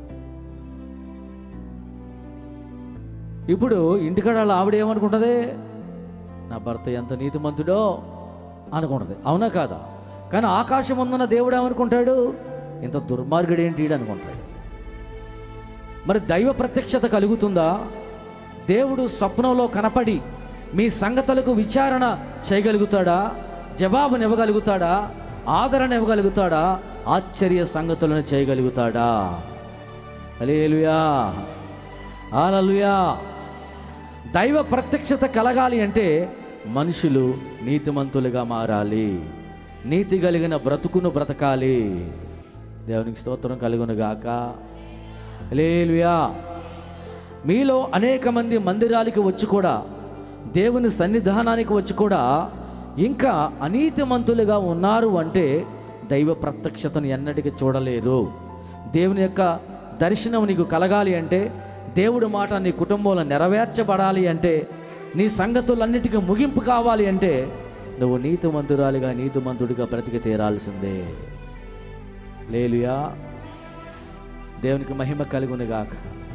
ఇప్పుడు ఇంటికాడ వాళ్ళ ఆవిడ ఏమనుకుంటుంది నా భర్త ఎంత నీతిమంతుడో అనుకుంటుంది అవునా కాదా కానీ ఆకాశం ఉందన్న దేవుడు ఏమనుకుంటాడు ఇంత దుర్మార్గుడు ఏంటి ఈడు అనుకుంటాడు మరి దైవ ప్రత్యక్షత కలుగుతుందా దేవుడు స్వప్నంలో కనపడి మీ సంగతులకు విచారణ చేయగలుగుతాడా జవాబునివ్వగలుగుతాడా ఆదరణ ఇవ్వగలుగుతాడా ఆశ్చర్య సంగతులను చేయగలుగుతాడా అలేలుయా ఆలలుయా దైవ ప్రత్యక్షత కలగాలి అంటే మనుషులు నీతిమంతులుగా మారాలి నీతి కలిగిన బ్రతుకును బ్రతకాలి దేవునికి స్తోత్రం కలుగును గాక హల్లెలూయా మీలో అనేక మంది మందిరాలకి వచ్చి కూడా దేవుని సన్నిధానానికి వచ్చి కూడా ఇంకా అనీతిమంతులుగా ఉన్నారు అంటే దైవ ప్రత్యక్షతను ఎన్నటికీ చూడలేరు దేవుని యొక్క దర్శనం నీకు కలగాలి అంటే దేవుడి మాట నీ కుటుంబంలో నెరవేర్చబడాలి అంటే నీ సంగతులన్నిటికీ ముగింపు కావాలి అంటే నువ్వు నీతిమంతురాలిగా నీతిమంతుడిగా బ్రతికి తీరాల్సిందే లేలుయా దేవునికి మహిమ కలుగునుగాక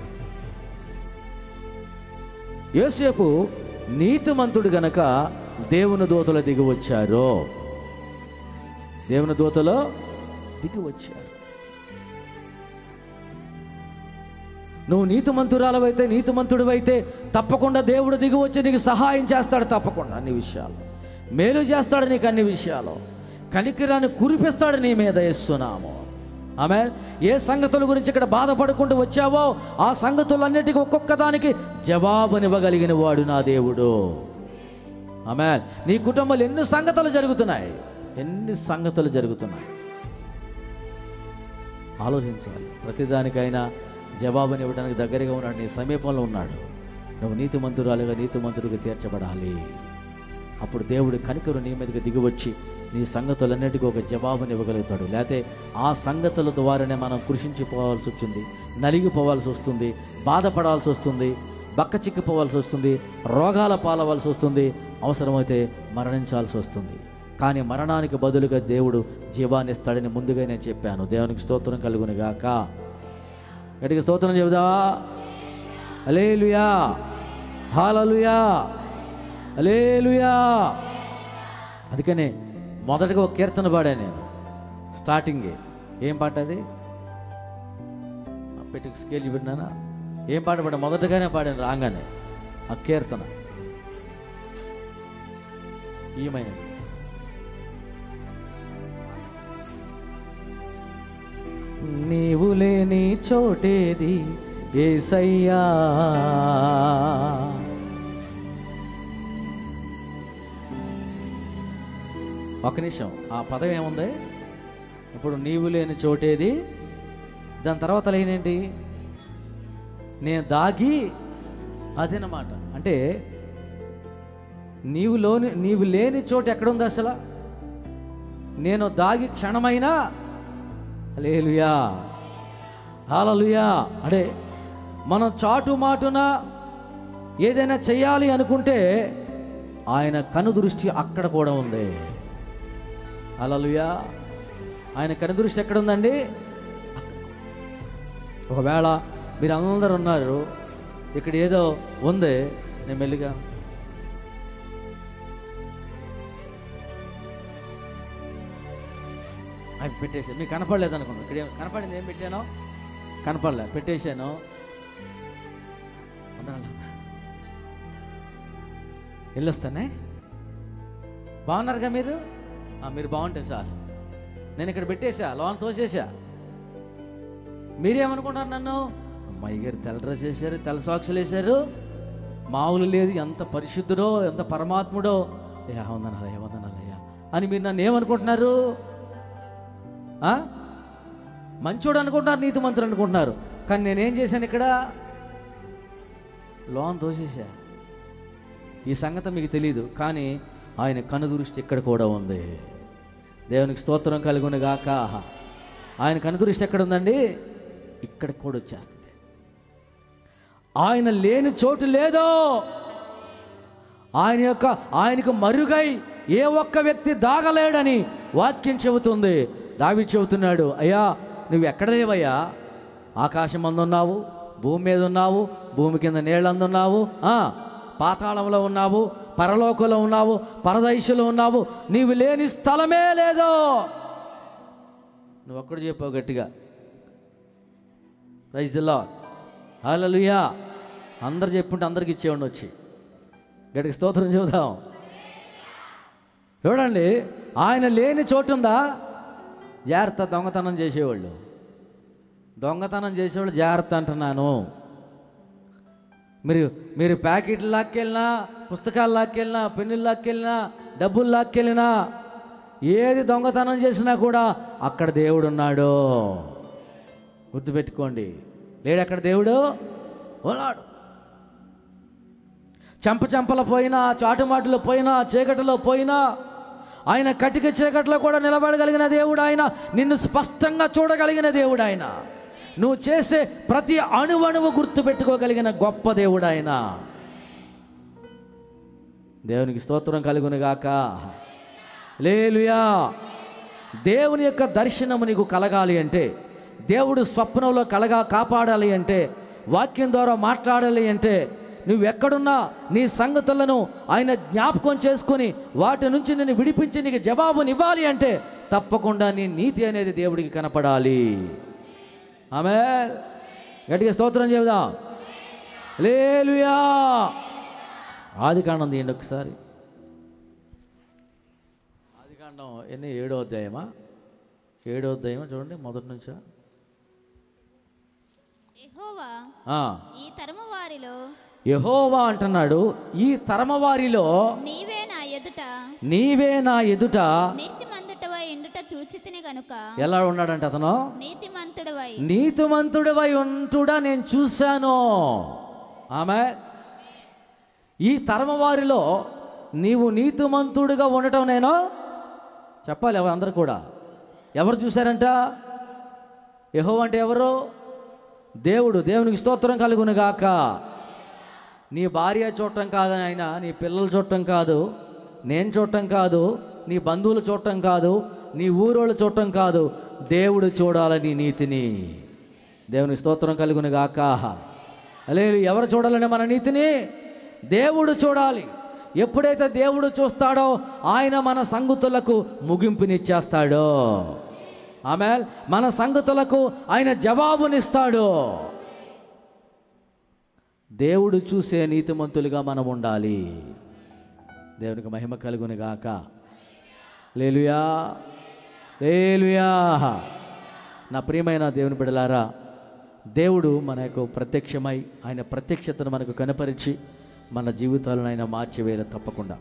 యోసేపు నీతిమంతుడు గనక దేవుని దూతలు దిగి వచ్చారు దేవుని దూతలో దిగి వచ్చారు నువ్వు నీతిమంతురాలవైతే నీతిమంతుడివైతే తప్పకుండా దేవుడు దిగి వచ్చి నీకు సహాయం చేస్తాడు తప్పకుండా అన్ని విషయాలు మేలు చేస్తాడు నీకు అన్ని విషయాలు కనికిరాన్ని కురిపిస్తాడు నీ మీద ఇస్తున్నాము ఆమె ఏ సంగతుల గురించి ఇక్కడ బాధపడుకుంటూ వచ్చావో ఆ సంగతులన్నిటికీ ఒక్కొక్క దానికి జవాబునివ్వగలిగిన వాడు నా దేవుడు ఆమె నీ కుటుంబంలో ఎన్ని సంగతులు జరుగుతున్నాయి ఎన్ని సంగతులు జరుగుతున్నాయి ఆలోచించాలి ప్రతిదానికైనా జవాబుని ఇవ్వడానికి దగ్గరగా ఉన్నాడు నీ సమీపంలో ఉన్నాడు నువ్వు నీతిమంతురాలుగా నీతిమంతుడిగా తీర్చబడాలి అప్పుడు దేవుడు కనికరు నీ మీదకి దిగివచ్చి నీ సంగతులన్నిటికీ ఒక జవాబుని ఇవ్వగలుగుతాడు లేకపోతే ఆ సంగతుల ద్వారానే మనం కృషించిపోవాల్సి వచ్చింది నలిగిపోవాల్సి వస్తుంది బాధపడాల్సి వస్తుంది బక్క చిక్కిపోవాల్సి వస్తుంది రోగాల పాలవలసి వస్తుంది అవసరమైతే మరణించాల్సి వస్తుంది కానీ మరణానికి బదులుగా దేవుడు జీవాన్ని ఇస్తాడని ముందుగా నేను చెప్పాను దేవునికి స్తోత్రం కలుగును గాక గట్టిగా స్తోత్రం చెబుదా అలేలుయా హాలలుయా అలేలుయా అందుకనే మొదటగా ఒక కీర్తన పాడాను నేను స్టార్టింగే ఏం పాట అది ఆ పెట్టుకు స్కేల్ చూపెట్టినానా ఏం పాట పాడా మొదటగానే పాడాను రాగానే ఆ కీర్తన ఈమైనది నీవు లేని చోటేది ఏసయ్యా ఒక నిమిషం ఆ పదం ఏముంది ఇప్పుడు నీవు లేని చోటేది దాని తర్వాత లేనేంటి నేను దాగి అదనమాట అంటే నీవు లోని నీవు లేని చోటు ఎక్కడుంది అసలు నేను దాగి క్షణమైనా లేలుయా హాలలుయా అంటే మనం చాటు మాటున ఏదైనా చేయాలి అనుకుంటే ఆయన కనుదృష్టి అక్కడ కూడా ఉంది అలలుయా ఆయన కనుదృష్టి ఎక్కడ ఉందండి అక్కడ. ఒకవేళ మీరు అందరు ఉన్నారు ఇక్కడ ఏదో ఉంది నేను మెల్లిగా అవి పెట్టేసాను మీకు కనపడలేదు అనుకున్నాను ఇక్కడ ఏం- కనపడింది ఏం పెట్టాను కనపడలే పెట్టేశాను అందరం వెళ్ళొస్తానే బాగున్నారుగా మీరు ఆ, మీరు బాగుంటే సార్ నేను ఇక్కడ పెట్టేశా లోన్ తోసేసా మీరేమనుకుంటారు నన్ను అమ్మాయి గారు తెల్ల డ్రెస్ వేశారు తెల్ల సాక్సులు వేశారు మామూలు లేదు ఎంత పరిశుద్ధుడో ఎంత పరమాత్ముడో ఏ వందనాలయ్యా వందనాలయ్యా అని మీరు నన్ను ఏమనుకుంటున్నారు ఆ? మంచోడు అనుకుంటున్నారు నీతి మంత్రులు అనుకుంటున్నారు కానీ నేనేం చేశాను ఇక్కడ లోన్ తోసేసా ఈ సంగతి మీకు తెలియదు కానీ ఆయన కనుదృష్టి ఇక్కడ కూడా ఉంది దేవునికి స్తోత్రం కలుగును గాక ఆయన కనుదృష్టి ఎక్కడ ఉందండి ఇక్కడ కూడా వచ్చేస్తుంది ఆయన లేని చోటు లేదో ఆయన యొక్క ఆయనకు మరుగై ఏ ఒక్క వ్యక్తి దాగలేడని వాక్యం చెబుతుంది దావి చెబుతున్నాడు అయ్యా నువ్వు ఎక్కడ లేవయ్యా ఆకాశం అందున్నావు భూమి మీద ఉన్నావు భూమి కింద నీళ్ళందున్నావు ఆ, పాతాళంలో ఉన్నావు పరలోకంలో ఉన్నావు పరదైశలో ఉన్నావు నీవు లేని స్థలమే లేదో నువ్వు ఒక్కడు చెప్పావు గట్టిగా రైజ్ లా హల్లెలూయా అందరు చెప్పుంటే అందరికి ఇచ్చేయండి వచ్చి గడికి స్తోత్రం చూద్దాం చూడండి ఆయన లేని చోటు ఉందా జాగ్రత్త దొంగతనం చేసేవాళ్ళు దొంగతనం చేసేవాళ్ళు జాగ్రత్త అంటున్నాను మీరు మీరు ప్యాకెట్లు లాక్కెళ్ళినా పుస్తకాలు లాక్కెళ్ళినా పెన్నులు లాక్కెళ్ళినా డబ్బులు లాక్కెళ్ళినా ఏది దొంగతనం చేసినా కూడా అక్కడ దేవుడు ఉన్నాడు గుర్తుపెట్టుకోండి లేడు అక్కడ దేవుడు ఉన్నాడు చెంప చెంపల పోయినా చాటుమాటులో పోయినా చీకటిలో పోయినా ఆయన కటిక చీకట్లో కూడా నిలబడగలిగిన దేవుడు ఆయన నిన్ను స్పష్టంగా చూడగలిగిన దేవుడు ఆయన నువ్వు చేసే ప్రతి అణువణువు గుర్తుపెట్టుకోగలిగిన గొప్ప దేవుడు ఆయన దేవునికి స్తోత్రం కలుగును గాక లేలుయా దేవుని యొక్క దర్శనము నీకు కలగాలి అంటే దేవుడు స్వప్నంలో కలగా కాపాడాలి అంటే వాక్యం ద్వారా మాట్లాడాలి అంటే నువ్వెక్కడున్నా నీ సంగతులను ఆయన జ్ఞాపకం చేసుకొని వాటి నుంచి నేను విడిపించి నీకు జవాబునివ్వాలి అంటే తప్పకుండా నీ నీతి అనేది దేవుడికి కనపడాలి ఆమె గట్టిగా స్తోత్రం చెబుదాం లేలుయా ఆది కాండం తీయండి ఒకసారి ఆది కాండం ఎన్ని ఏడో అధ్యాయమా ఏడో అధ్యాయమా చూడండి మొదటి నుంచా యెహోవా ఆ, ఈ తరము వారిలో యెహోవా అంటున్నాడు ఈ తరమవారిలో నీవే నా ఎదుట నీవే నా ఎదుట నీతిమంతుడవై ఎండుట చూచితిని గనుక ఎలా ఉన్నాడంట అతను నీతిమంతుడవై నీతిమంతుడివై ఉంటుడా నేను చూశాను ఆమె ఈ తరమవారిలో నీవు నీతిమంతుడిగా ఉండటం నేను చెప్పాలి ఎవరు అందరు కూడా ఎవరు చూశారంట యహో అంటే ఎవరు దేవుడు దేవునికి స్తోత్రం కలుగును గాక నీ భార్య చూడటం కాదు ఆయన నీ పిల్లలు చూడటం కాదు నేను చూడటం కాదు నీ బంధువులు చూడటం కాదు నీ ఊరోళ్ళు చూడటం కాదు దేవుడు చూడాలి నీ నీతిని దేవునికి స్తోత్రం కలుగును గాక అలే ఎవరు చూడాలని మన నీతిని దేవుడు చూడాలి ఎప్పుడైతే దేవుడు చూస్తాడో ఆయన మన సంగతులకు ముగింపునిచ్చేస్తాడో ఆమె మన సంగతులకు ఆయన జవాబునిస్తాడు దేవుడు చూసే నీతిమంతులుగా మనం ఉండాలి దేవునికి మహిమ కలుగుని గాక లేలుయా లేలుయా నా ప్రియమైన దేవుని బిడలారా దేవుడు మనకు ప్రత్యక్షమై ఆయన ప్రత్యక్షతను మనకు కనపరిచి మన జీవితాలను ఆయన మార్చివేయాలి తప్పకుండా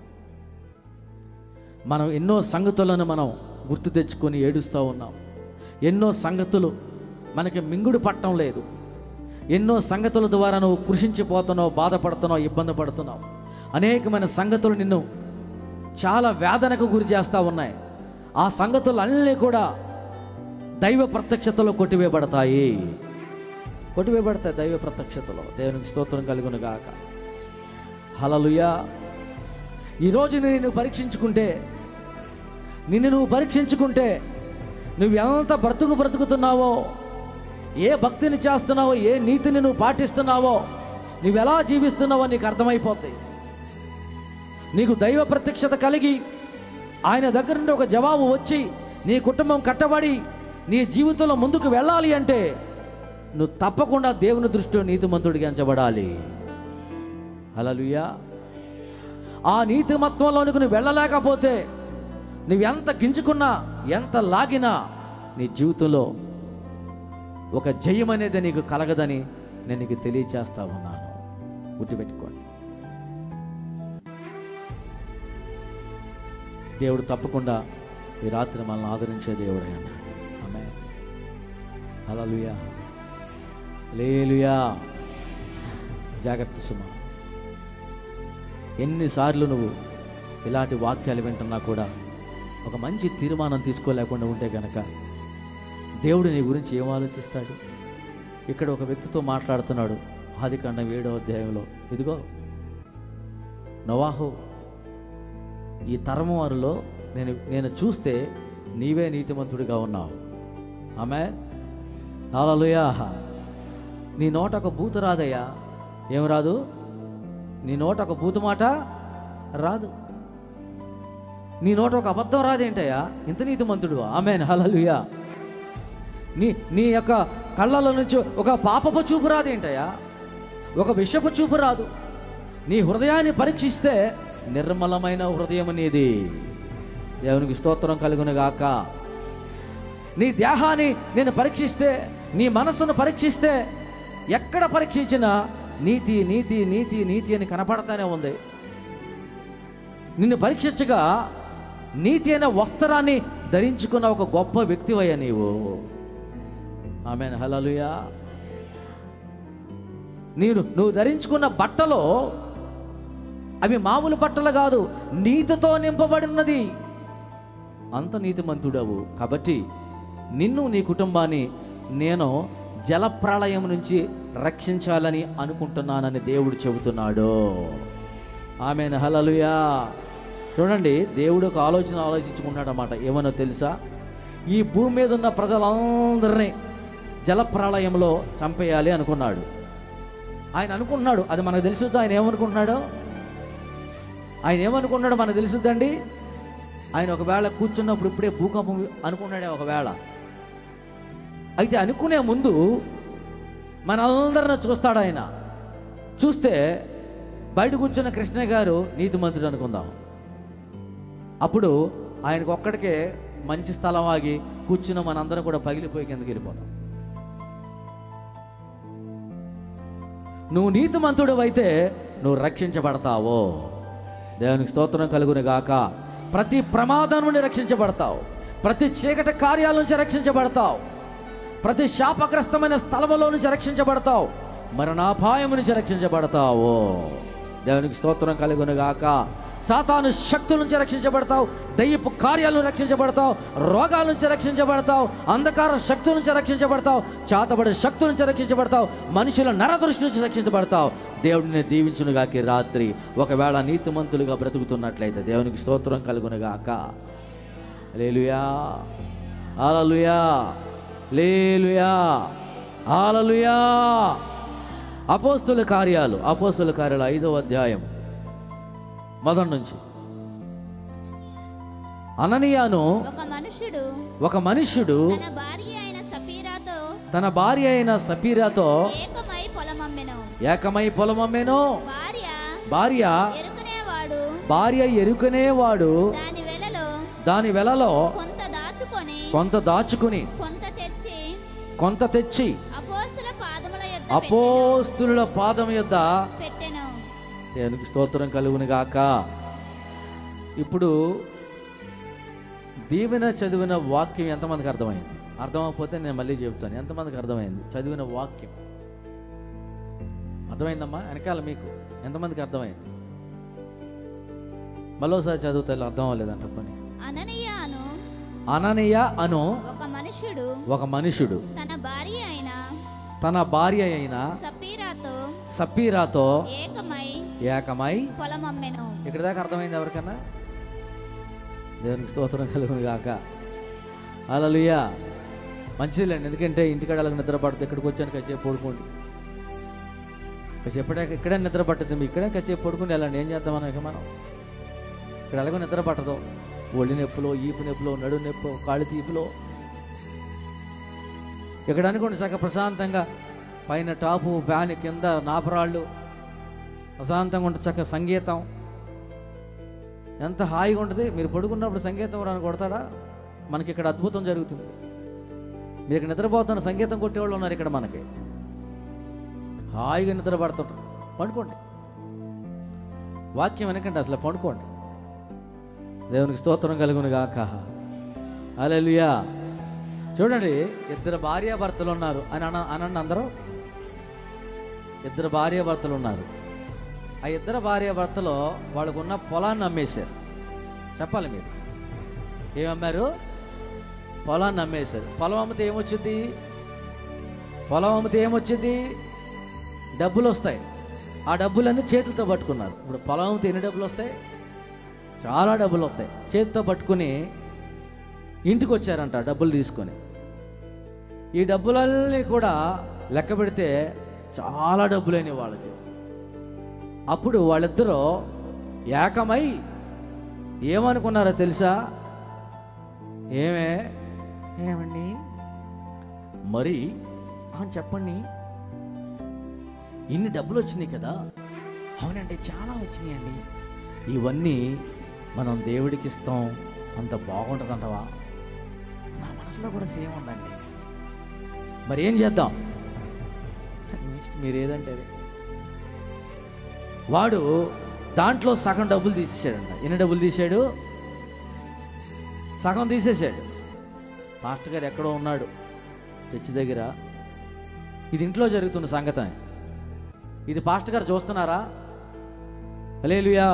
మనం ఎన్నో సంగతులను మనం గుర్తు తెచ్చుకొని ఏడుస్తూ ఉన్నాం ఎన్నో సంగతులు మనకి మింగుడు పట్టడం లేదు ఎన్నో సంగతుల ద్వారా నువ్వు కృషించిపోతున్నావు బాధపడుతున్నావు ఇబ్బంది పడుతున్నావు అనేకమైన సంగతులు నిన్ను చాలా వేదనకు గురి చేస్తూ ఉన్నాయి ఆ సంగతులు అన్నీ కూడా దైవ ప్రత్యక్షతలో కొట్టివేయబడతాయి కొట్టివేయబడతాయి దైవ ప్రత్యక్షతలో దేవునికి స్తోత్రం కలుగును గాక హలలుయా ఈరోజు నేను పరీక్షించుకుంటే నిన్ను నువ్వు పరీక్షించుకుంటే నువ్వు ఎంత బ్రతుకు బ్రతుకుతున్నావో ఏ భక్తిని చేస్తున్నావో ఏ నీతిని నువ్వు పాటిస్తున్నావో నువ్వు ఎలా జీవిస్తున్నావో నీకు అర్థమైపోతాయి నీకు దైవ ప్రత్యక్షత కలిగి ఆయన దగ్గర నుండి ఒక జవాబు వచ్చి నీ కుటుంబం కట్టబడి నీ జీవితంలో ముందుకు వెళ్ళాలి అంటే నువ్వు తప్పకుండా దేవుని దృష్టిలో నీతిమంతుడిగా ఎంచబడాలి హల్లెలూయా ఆ నీతిమత్వంలోనికి నువ్వు వెళ్ళలేకపోతే నువ్వు ఎంత గింజుకున్నా ఎంత లాగినా నీ జీవితంలో ఒక జయం అనేది నీకు కలగదని నేను నీకు తెలియచేస్తా ఉన్నాను గుర్తుపెట్టుకోండి దేవుడు తప్పకుండా ఈ రాత్రి మనల్ని ఆదరించే దేవుడే అన్నాడు ఆమె హల్లెలూయా లేలుయా జాగ్రత్త సుమా ఎన్నిసార్లు నువ్వు ఇలాంటి వాక్యాలు వింటున్నా కూడా ఒక మంచి తీర్మానం తీసుకోలేకుండా ఉంటే గనక దేవుడు నీ గురించి ఏం ఆలోచిస్తాడు ఇక్కడ ఒక వ్యక్తితో మాట్లాడుతున్నాడు ఆది కాండం ఏడో అధ్యాయంలో ఇదిగో నవాహు ఈ తరము వారిలో నేను నేను చూస్తే నీవే నీతిమంతుడిగా ఉన్నావు ఆమె హల్లెలూయా నీ నోట ఒక బూతు రాదయ్యా ఏం రాదు నీ నోట ఒక బూతు మాట రాదు నీ నోట ఒక అబద్ధం రాదేంటయ్యా ఇంత నీతిమంతుడు ఆమెన్ హలలుయా నీ నీ యొక్క కళ్ళలో నుంచి ఒక పాపపు చూపు రాదేంటయ్యా ఒక విషపు చూపు రాదు నీ హృదయాన్ని పరీక్షిస్తే నిర్మలమైన హృదయం నీది దేవునికి స్తోత్రం కలుగును గాక నీ దేహాన్ని నేను పరీక్షిస్తే నీ మనస్సును పరీక్షిస్తే ఎక్కడ పరీక్షించినా నీతి నీతి నీతి నీతి అని కనపడతానే ఉంది నిన్ను పరీక్షించగా నీతి అనే వస్త్రాన్ని ధరించుకున్న ఒక గొప్ప వ్యక్తివయ్యా నీవు ఆమె హలలుయా నేను నువ్వు ధరించుకున్న బట్టలో అవి మామూలు బట్టలు కాదు నీతితో నింపబడినది అంత నీతిమంతుడవు కాబట్టి నిన్ను నీ కుటుంబాన్ని నేను జలప్రళయం నుంచి రక్షించాలని అనుకుంటున్నానని దేవుడు చెబుతున్నాడు ఆమె హలలుయా చూడండి దేవుడు ఒక ఆలోచన ఆలోచించుకున్నాడనమాట ఏమనో తెలుసా ఈ భూమి మీద ఉన్న ప్రజలందరినీ జలప్రళయంలో చంపేయాలి అనుకున్నాడు ఆయన అనుకుంటున్నాడు అది మనకు తెలుసుద్దా ఆయన ఏమనుకుంటున్నాడో ఆయన ఏమనుకున్నాడో మనకు తెలుసుద్దండి ఆయన ఒకవేళ కూర్చున్నప్పుడు ఇప్పుడే భూకంపం అనుకున్నాడే ఒకవేళ అయితే అనుకునే ముందు మనందరిని చూస్తాడు ఆయన చూస్తే బయట కూర్చున్న కృష్ణ గారు నీతిమంతుడు అనుకుందాం అప్పుడు ఆయనకు ఒక్కడికే మంచి స్థలం ఆగి కూర్చున్న మనందరం కూడా పగిలిపోయి కిందకి వెళ్ళిపోతాం నువ్వు నీతిమంతుడు అయితే నువ్వు రక్షించబడతావో దేవునికి స్తోత్రం కలుగును గాక ప్రతి ప్రమాదం నుండి రక్షించబడతావు ప్రతి చీకటి కార్యాల నుంచి రక్షించబడతావు ప్రతి శాపగ్రస్తమైన స్థలములో నుంచి రక్షించబడతావు మరణాపాయం నుంచి రక్షించబడతావు దేవునికి స్తోత్రం కలుగును గాక సాతాను శక్తుల నుంచి రక్షించబడతావు దయ్యపు కార్యాల నుంచి రక్షించబడతావు రోగాల నుంచి రక్షించబడతావు అంధకార శక్తుల నుంచి రక్షించబడతావు చాతబడే శక్తుల నుంచి రక్షించబడతావు మనుషుల నరదృష్టి నుంచి రక్షించబడతావు దేవుడిని దీవించునుగాకి రాత్రి ఒకవేళ నీతిమంతులుగా బ్రతుకుతున్నట్లయితే దేవునికి స్తోత్రం కలుగునుగాక లేలుయా ఆలలుయా లేలుయా ఆలలుయా అపోస్తుల కార్యాలు అపోస్తుల కార్యాలు ఐదవ అధ్యాయం మొదటి నుంచి అననీయాను ఒక మనుషుడు ఒక మనుష్యుడు తన భార్య అయిన సపీరాతో తన భార్య అయిన సపీరాతో ఏకమై పొలమమ్మెను ఏకమై పొలమమ్మేను భార్య భార్య ఎరుకునేవాడు భార్య ఎరుకునేవాడు దాని వెలలో దాని వెలలో కొంత దాచుకొని కొంత దాచుకుని కొంత తెచ్చి కొంత తెచ్చి అపోస్తుల పాదముల యొద్ద అపోస్తుల పాదం యొద్ద పెట్టెను దేవునికి స్తోత్రం కలుగును గాక ఇప్పుడు దీవెన చదివిన వాక్యం ఎంతమందికి అర్థమైంది అర్థమైపోతే నేను మళ్ళీ చెబుతాను ఎంతమందికి అర్థమైంది చదివిన వాక్యం అర్థమైందమ్మా వెనకాల మీకు ఎంతమందికి అర్థమైంది మరోసారి చదువుతా అర్థం అవ్వలేదంట పని అననీయాను అననీయ అను ఒక మనుషుడు ఒక మనుషుడు తన భార్య అయిన తన భార్య అయిన సపీరాతో సపీరాతో ఏకమై ఏకమై పొలమమ్మెను ఇక్కడ దాకా అర్థమైంది ఎవరికన్నా దేవునికి స్తోత్రం కలుగును గాక అలలుయా మంచిదిలేండి ఎందుకంటే ఇంటికాడ అలాగ నిద్ర పడుతుంది ఇక్కడికి వచ్చాను కాసేపు పడుకోండి కాసేపు ఇక్కడే నిద్ర పట్టుతుంది మీ ఇక్కడే కాసేపు పడుకుని వెళ్ళండి ఏం చేద్దాం మనం ఇక మనం ఇక్కడ ఎలాగో నిద్ర పట్టదు ఒళ్ళు నొప్పులో ఈపు నొప్పులో నడు నొప్పి కాళ్ళు తీపులో ఇక్కడ అనుకోండి చక్క ప్రశాంతంగా పైన టాపు ఫ్యాన్ కింద నాపరాళ్ళు ప్రశాంతంగా ఉంటుంది చక్క సంగీతం ఎంత హాయిగా ఉంటుంది మీరు పడుకున్నప్పుడు సంగీతం కూడా కొడతాడా మనకి ఇక్కడ అద్భుతం జరుగుతుంది మీరు ఇక్కడ నిద్రపోతున్న సంగీతం కొట్టేవాళ్ళు ఉన్నారు ఇక్కడ మనకి హాయిగా నిద్ర పడుతుంటారు పడుకోండి వాక్యం వెనకండి అసలు పడుకోండి దేవునికి స్తోత్రం కలుగును గాక అలెలుయా చూడండి ఇద్దరు భార్యాభర్తలు ఉన్నారు అని అన అనండి అందరూ ఇద్దరు భార్యాభర్తలు ఉన్నారు ఆ ఇద్దరు భార్యాభర్తలో వాళ్ళకు ఉన్న పొలాన్ని అమ్మేశారు చెప్పాలి మీరు ఏమమ్మారు పొలాన్ని అమ్మేశారు పొలం అమ్మితే ఏమొచ్చింది పొలం అమ్మితే ఏమొచ్చింది డబ్బులు వస్తాయి ఆ డబ్బులన్నీ చేతులతో పట్టుకున్నారు ఇప్పుడు పొలం అమ్మితే ఎన్ని డబ్బులు వస్తాయి చాలా డబ్బులు వస్తాయి చేతితో పట్టుకుని ఇంటికి వచ్చారంట డబ్బులు తీసుకొని ఈ డబ్బులన్నీ కూడా లెక్క పెడితే చాలా డబ్బులైనవి వాళ్ళకి అప్పుడు వాళ్ళిద్దరూ ఏకమై ఏమనుకున్నారో తెలుసా ఏమే ఏమండి మరి ఆ, చెప్పండి ఇన్ని డబ్బులు వచ్చినాయి కదా అవునండి చాలా వచ్చినాయండి ఇవన్నీ మనం దేవుడికి ఇస్తాం అంత బాగుంటుందంటవా నా మనసులో కూడా సేమ్ ఉందండి మరి ఏం చేద్దాం నెక్స్ట్ మీరు ఏదంటే అది. వాడు దాంట్లో సగం డబ్బులు తీసేసాడంట ఎన్ని డబ్బులు తీసాడు సగం తీసేసాడు మాస్టర్ గారు ఎక్కడో ఉన్నాడు చర్చి దగ్గర ఇది ఇంట్లో జరుగుతున్న సంగతి ఇది పాస్టర్ గారు చూస్తున్నారా అలేలుయా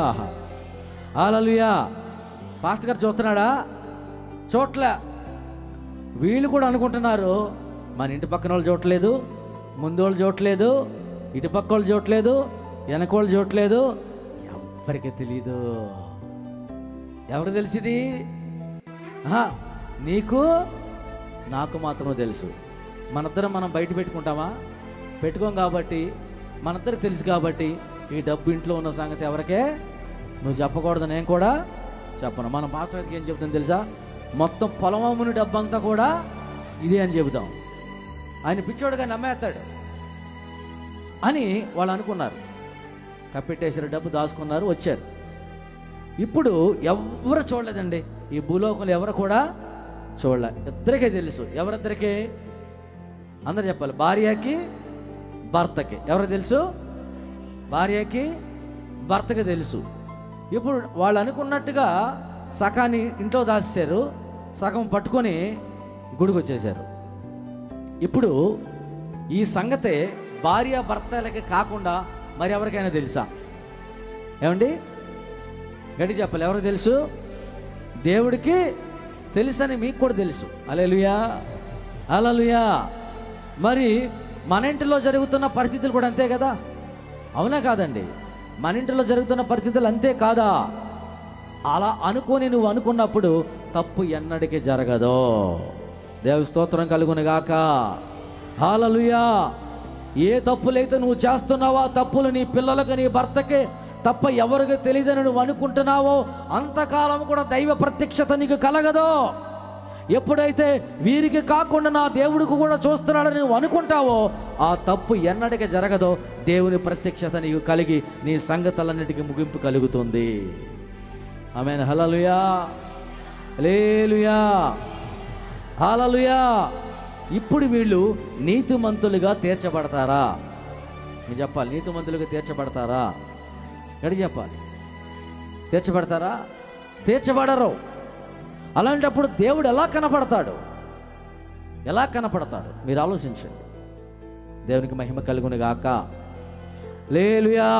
ఆలలుయా పాస్టర్ గారు చూస్తున్నాడా చూడలే వీళ్ళు కూడా అనుకుంటున్నారు మన ఇంటి పక్కన వాళ్ళు చూడట్లేదు ముందు వాళ్ళు చూడట్లేదు ఇటు పక్క వాళ్ళు చూడట్లేదు వెనక వాళ్ళు చూడట్లేదు ఎవరికి తెలీదు ఎవరు తెలిసింది ఆహా, నీకు నాకు మాత్రమే తెలుసు మనిద్దరం మనం బయట పెట్టుకుంటామా పెట్టుకోం కాబట్టి మనిద్దరికి తెలుసు కాబట్టి ఈ డబ్బు ఇంట్లో ఉన్న సంగతి ఎవరికే నువ్వు చెప్పకూడదు నేను కూడా చెప్పను మనం పాస్టర్కి ఏం చెప్తాం తెలుసా మొత్తం పొలం అమ్ముని డబ్బు అంతా కూడా ఇదే అని చెబుతాం ఆయన పిచ్చోడుగా నమ్మేస్తాడు అని వాళ్ళు అనుకున్నారు కప్పెట్టేసారు డబ్బు దాచుకున్నారు వచ్చారు ఇప్పుడు ఎవరు చూడలేదండి ఈ భూలోకంలో ఎవరు కూడా చూడలే ఇద్దరికే తెలుసు ఎవరిద్దరికే అందరు చెప్పాలి భార్యకి భర్తకి ఎవరు తెలుసు భార్యకి భర్తకి తెలుసు ఇప్పుడు వాళ్ళు అనుకున్నట్టుగా సకాన్ని ఇంట్లో దాచేశారు సగం పట్టుకొని గుడికి వచ్చేసారు ఇప్పుడు ఈ సంగతే భార్య భర్తలకి కాకుండా మరి ఎవరికైనా తెలుసా ఏమండి గడి చెప్పాలి ఎవరికి తెలుసు దేవుడికి తెలుసని మీకు కూడా తెలుసు అలెలుయా అలలుయా మరి మన ఇంటిలో జరుగుతున్న పరిస్థితులు కూడా అంతే కదా అవునా కాదండి మన ఇంటిలో జరుగుతున్న పరిస్థితులు అంతే కాదా అలా అనుకొని నువ్వు అనుకున్నప్పుడు తప్పు ఎన్నటికీ జరగదు దేవ స్తోత్రం కలుగును గాక హాలలుయా ఏ తప్పులైతే నువ్వు చేస్తున్నావో ఆ తప్పులు నీ పిల్లలకు నీ భర్తకి తప్ప ఎవరికి తెలియదని నువ్వు అనుకుంటున్నావో అంతకాలం కూడా దైవ ప్రత్యక్షత నీకు కలగదు ఎప్పుడైతే వీరికి కాకుండా నా దేవుడికి కూడా చూస్తున్నాడని నువ్వు అనుకుంటావో ఆ తప్పు ఎన్నటికి జరగదో దేవుని ప్రత్యక్షత నీకు కలిగి నీ సంగతులన్నిటికీ ముగింపు కలుగుతుంది ఆమె హలలుయా లేలుయా హాలలుయా ఇప్పుడు వీళ్ళు నీతిమంతులుగా తీర్చబడతారా మీరు చెప్పాలి నీతిమంతులుగా తీర్చబడతారా ఎడి చెప్పాలి తీర్చబడతారా తీర్చబడరు అలాంటప్పుడు దేవుడు ఎలా కనపడతాడు ఎలా కనపడతాడు మీరు ఆలోచించండి దేవునికి మహిమ కలుగును గాక లేలుయా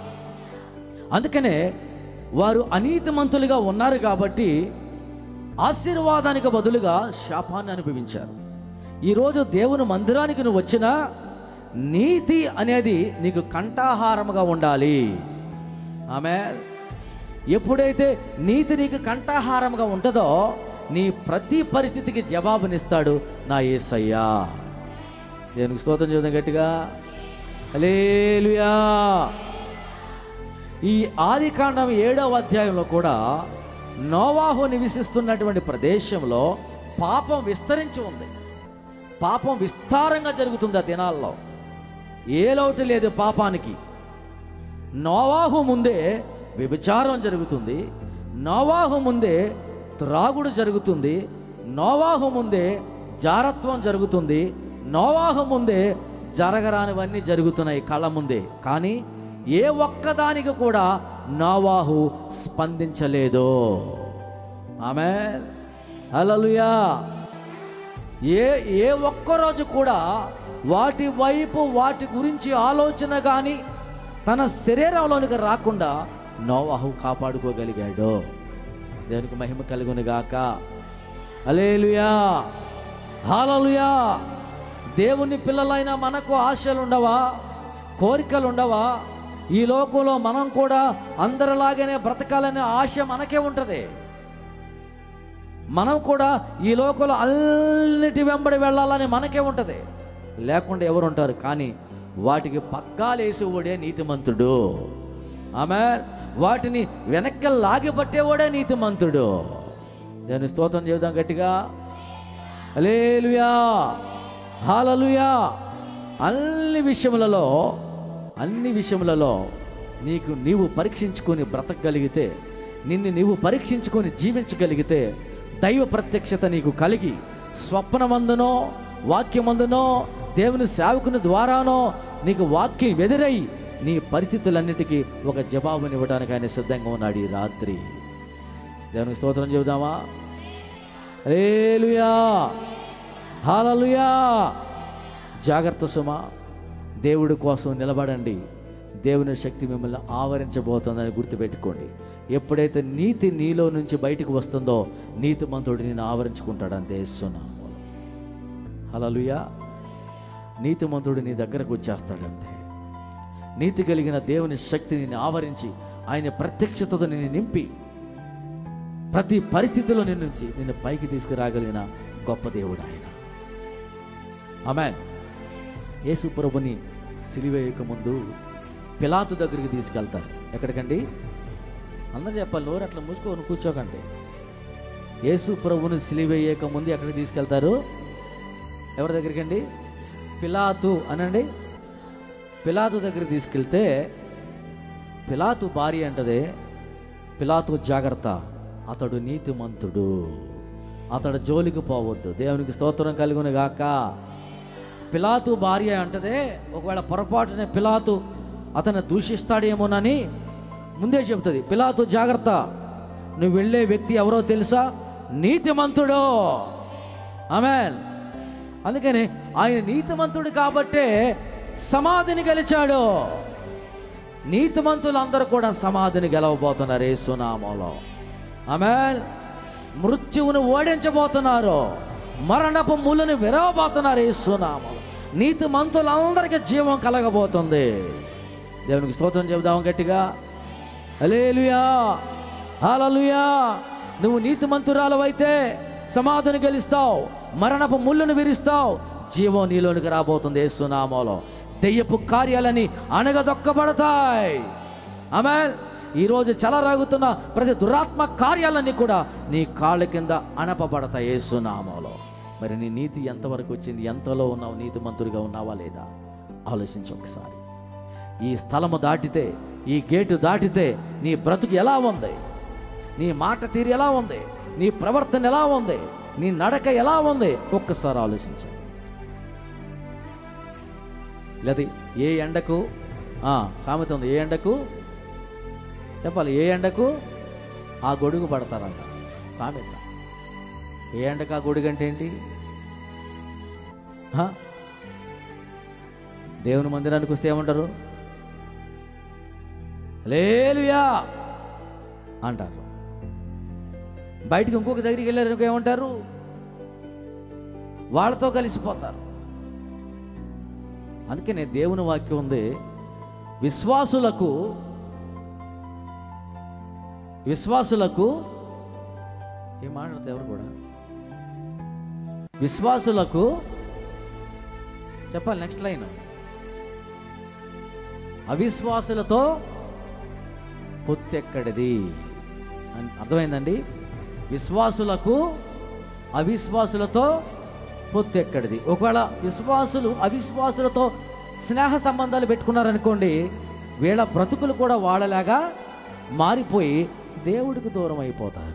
అందుకనే వారు అనీతిమంతులుగా ఉన్నారు కాబట్టి ఆశీర్వాదానికి బదులుగా శాపాన్ని అనుభవించారు ఈరోజు దేవుని మందిరానికి నువ్వు వచ్చినా నీతి అనేది నీకు కంఠాహారముగా ఉండాలి ఆమె ఎప్పుడైతే నీతి నీకు కంఠాహారముగా ఉంటుందో నీ ప్రతి పరిస్థితికి జవాబునిస్తాడు నా ఏసయ్యా దేవునికి స్తోత్రం చూద్దాం గట్టిగా హల్లెలూయా ఈ ఆదికాండం ఏడవ అధ్యాయంలో కూడా నోవాహు నివసిస్తున్నటువంటి ప్రదేశంలో పాపం విస్తరించి ఉంది పాపం విస్తారంగా జరుగుతుంది ఆ దినాల్లో ఏ లోటు లేదు పాపానికి నోవాహు ముందే వ్యభిచారం జరుగుతుంది నోవాహు ముందే త్రాగుడు జరుగుతుంది నోవాహు ముందే జారత్వం జరుగుతుంది నోవాహు ముందే జరగరానివన్నీ జరుగుతున్నాయి కళ్ళ ముందే కానీ ఏ ఒక్కదానికి కూడా నోవాహు స్పందించలేదు ఆమె హల్లెలూయా ఏ ఏ ఒక్కరోజు కూడా వాటి వైపు వాటి గురించి ఆలోచన కానీ తన శరీరంలోనికి రాకుండా నోవాహు కాపాడుకోగలిగాడు దేవునికి మహిమ కలుగును గాక అలేలుయా హాలలుయా దేవుని పిల్లలైన మనకు ఆశలు ఉండవా కోరికలు ఉండవా ఈ లోకంలో మనం కూడా అందరిలాగానే బ్రతకాలనే ఆశ మనకే ఉంటుంది మనం కూడా ఈ లోకంలో అన్నిటి వెంబడి వెళ్ళాలని మనకే ఉంటుంది లేకుండా ఎవరు ఉంటారు కానీ వాటికి పగ్గాలేసేవాడే నీతిమంతుడు ఆమె వాటిని వెనక్కి లాగిపట్టేవాడే నీతిమంతుడు దాని స్తోత్రం చెబుదాం గట్టిగా అలేలుయా హాలలుయా అన్ని విషయములలో అన్ని విషయములలో నీకు నీవు పరీక్షించుకొని బ్రతకగలిగితే నిన్ను నీవు పరీక్షించుకొని జీవించగలిగితే దైవ ప్రత్యక్షత నీకు కలిగి స్వప్నమందునో వాక్యమందునో దేవుని సేవకుని ద్వారానో నీకు వాక్యం ఎదురై నీ పరిస్థితులన్నిటికీ ఒక జవాబునివ్వడానికి ఆయన సిద్ధంగా ఉన్నాడు ఈ రాత్రి దేవునికి స్తోత్రం చెబుదామా రేలుయా హాలలుయా జాగ్రత్త సుమా దేవుడి కోసం నిలబడండి దేవుని శక్తి మిమ్మల్ని ఆవరించబోతుందని గుర్తుపెట్టుకోండి ఎప్పుడైతే నీతి నీలో నుంచి బయటకు వస్తుందో నీతిమంతుడు నేను ఆవరించుకుంటాడు అంతే ఇస్తున్నాము హలలుయా నీతిమంతుడు నీ దగ్గరకు వచ్చేస్తాడంతే నీతి కలిగిన దేవుని శక్తిని నిన్ను ఆవరించి ఆయన ప్రత్యక్షతతో నిన్ను నింపి ప్రతి పరిస్థితిలో నిన్ను నుంచి నిన్ను పైకి తీసుకురాగలిగిన గొప్ప దేవుడు ఆయన ఆమె యేసు ప్రభుని సిలివేయక ముందు పిలాతు దగ్గరికి తీసుకెళ్తారు ఎక్కడికండి అందరూ చెప్పాలి నోరు అట్లా మూసుకొని కూర్చోకండి యేసు ప్రభుని సిలివేయక ముందు ఎక్కడికి తీసుకెళ్తారు ఎవరి దగ్గరికి అండి పిలాతు అనండి పిలాతు దగ్గరికి తీసుకెళ్తే పిలాతు భార్య అంటదే పిలాతు జాగ్రత్త అతడు నీతిమంతుడు అతడు జోలికి పోవద్దు దేవునికి స్తోత్రం కలుగును గాక పిలాతు భార్య అంటదే ఒకవేళ పొరపాటునే పిలాతు అతను దూషిస్తాడేమోనని ముందే చెబుతుంది పిలాతు జాగ్రత్త నువ్వు వెళ్ళే వ్యక్తి ఎవరో తెలుసా నీతిమంతుడు ఆమెన్ అందుకని ఆయన నీతిమంతుడు కాబట్టే సమాధిని గెలిచాడు నీతిమంతులందరూ కూడా సమాధిని గెలవబోతున్నారు ఏసునామంలో ఆమె మృత్యువును ఓడించబోతున్నారు మరణపు ముళ్ళని విరవబోతున్నారు ఏసునామంలో నీతిమంతులందరికీ జీవం కలగబోతుంది దేవునికి స్తోత్రం చెబుదాం గట్టిగా అలేలుయా హాలలుయా నువ్వు నీతిమంతురాలవైతే సమాధిని గెలుస్తావు మరణపు ముళ్ళను విరిస్తావు జీవం నీలోనికి రాబోతుంది ఏసునామోలో దెయ్యపు కార్యాలని అణగదొక్కబడతాయి ఆమె ఈరోజు చెలరాగుతున్న ప్రతి దురాత్మ కార్యాలన్నీ కూడా నీ కాళ్ళ కింద అణపబడతాయి ఏసునామోలో మరి నీ నీతి ఎంతవరకు వచ్చింది ఎంతలో ఉన్నావు నీతిమంతుడిగా ఉన్నావా లేదా ఆలోచించు ఒకసారి ఈ స్థలము దాటితే ఈ గేటు దాటితే నీ బ్రతుకు ఎలా ఉంది నీ మాట తీరు ఎలా ఉంది నీ ప్రవర్తన ఎలా ఉంది నీ నడక ఎలా ఉంది ఒక్కసారి ఆలోచించండి లేదా ఏ ఎండకు ఆ, సామెత ఉంది ఏ ఎండకు చెప్పాలి ఏ ఎండకు ఆ గొడుగు పడతారంట సామెత ఏ ఎండకు ఆ గొడుగు అంటే ఏంటి ఆ? దేవుని మందిరానికి వస్తే ఏమంటారు లేలుయా అంటారు బయటికి ఇంకొక దగ్గరికి వెళ్ళారు ఏమంటారు వాళ్ళతో కలిసిపోతారు అందుకనే దేవుని వాక్యం ఉంది విశ్వాసులకు విశ్వాసులకు ఏం మాట్లాడతారు ఎవరు కూడా విశ్వాసులకు చెప్పాలి నెక్స్ట్ లైన్ అవిశ్వాసులతో పొత్తెక్కడిది అని అర్థమైందండి విశ్వాసులకు అవిశ్వాసులతో పొత్తెక్కడిది ఒకవేళ విశ్వాసులు అవిశ్వాసులతో స్నేహ సంబంధాలు పెట్టుకున్నారనుకోండి వీళ్ళ బ్రతుకులు కూడా వాళ్ళలాగా మారిపోయి దేవుడికి దూరం అయిపోతారు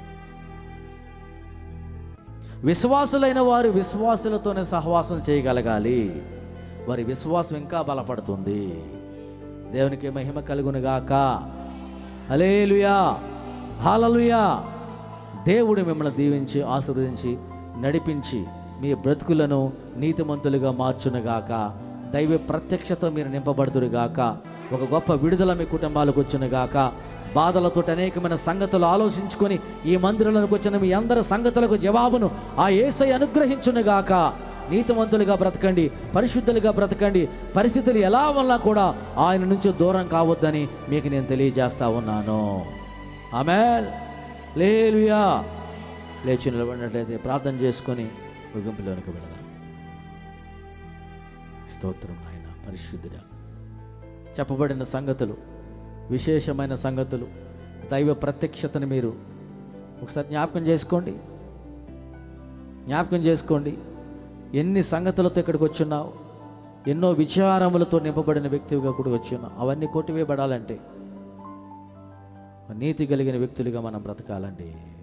విశ్వాసులైన వారు విశ్వాసులతోనే సహవాసం చేయగలగాలి వారి విశ్వాసం ఇంకా బలపడుతుంది దేవునికి మహిమ కలుగునుగాక హలేలుయా హాలలుయా దేవుడు మిమ్మల్ని దీవించి ఆశీర్వదించి నడిపించి మీ బ్రతుకులను నీతిమంతులుగా మార్చునుగాక దైవ ప్రత్యక్షత మీరు నింపబడుతురుగాక ఒక గొప్ప విడుదల మీ కుటుంబాలకు వచ్చునుగాక బాధలతో అనేకమైన సంగతులు ఆలోచించుకొని ఈ మందిరంలోకి వచ్చిన మీ అందరి సంగతులకు జవాబును ఆ ఏసై అనుగ్రహించునుగాక నీతిమంతులుగా బ్రతకండి పరిశుద్ధులుగా బ్రతకండి పరిస్థితులు ఎలా ఉన్నా కూడా ఆయన నుంచి దూరం కావద్దని మీకు నేను తెలియజేస్తా ఉన్నాను ఆమె లేలుయా లేచి నిలబడినట్లయితే ప్రార్థన చేసుకొని ముగింపులోనికి వెళదాం స్తోత్రం ఆయన పరిశుద్ధుడా చెప్పబడిన సంగతులు విశేషమైన సంగతులు దైవ ప్రత్యక్షతను మీరు ఒకసారి జ్ఞాపకం చేసుకోండి జ్ఞాపకం చేసుకోండి ఎన్ని సంగతులతో ఇక్కడికి వచ్చున్నావు ఎన్నో విచారములతో నింపబడిన వ్యక్తిగా కూడా వచ్చాను అవన్నీ కొట్టివేయబడాలంటే నీతి కలిగిన వ్యక్తులుగా మనం బ్రతకాలండి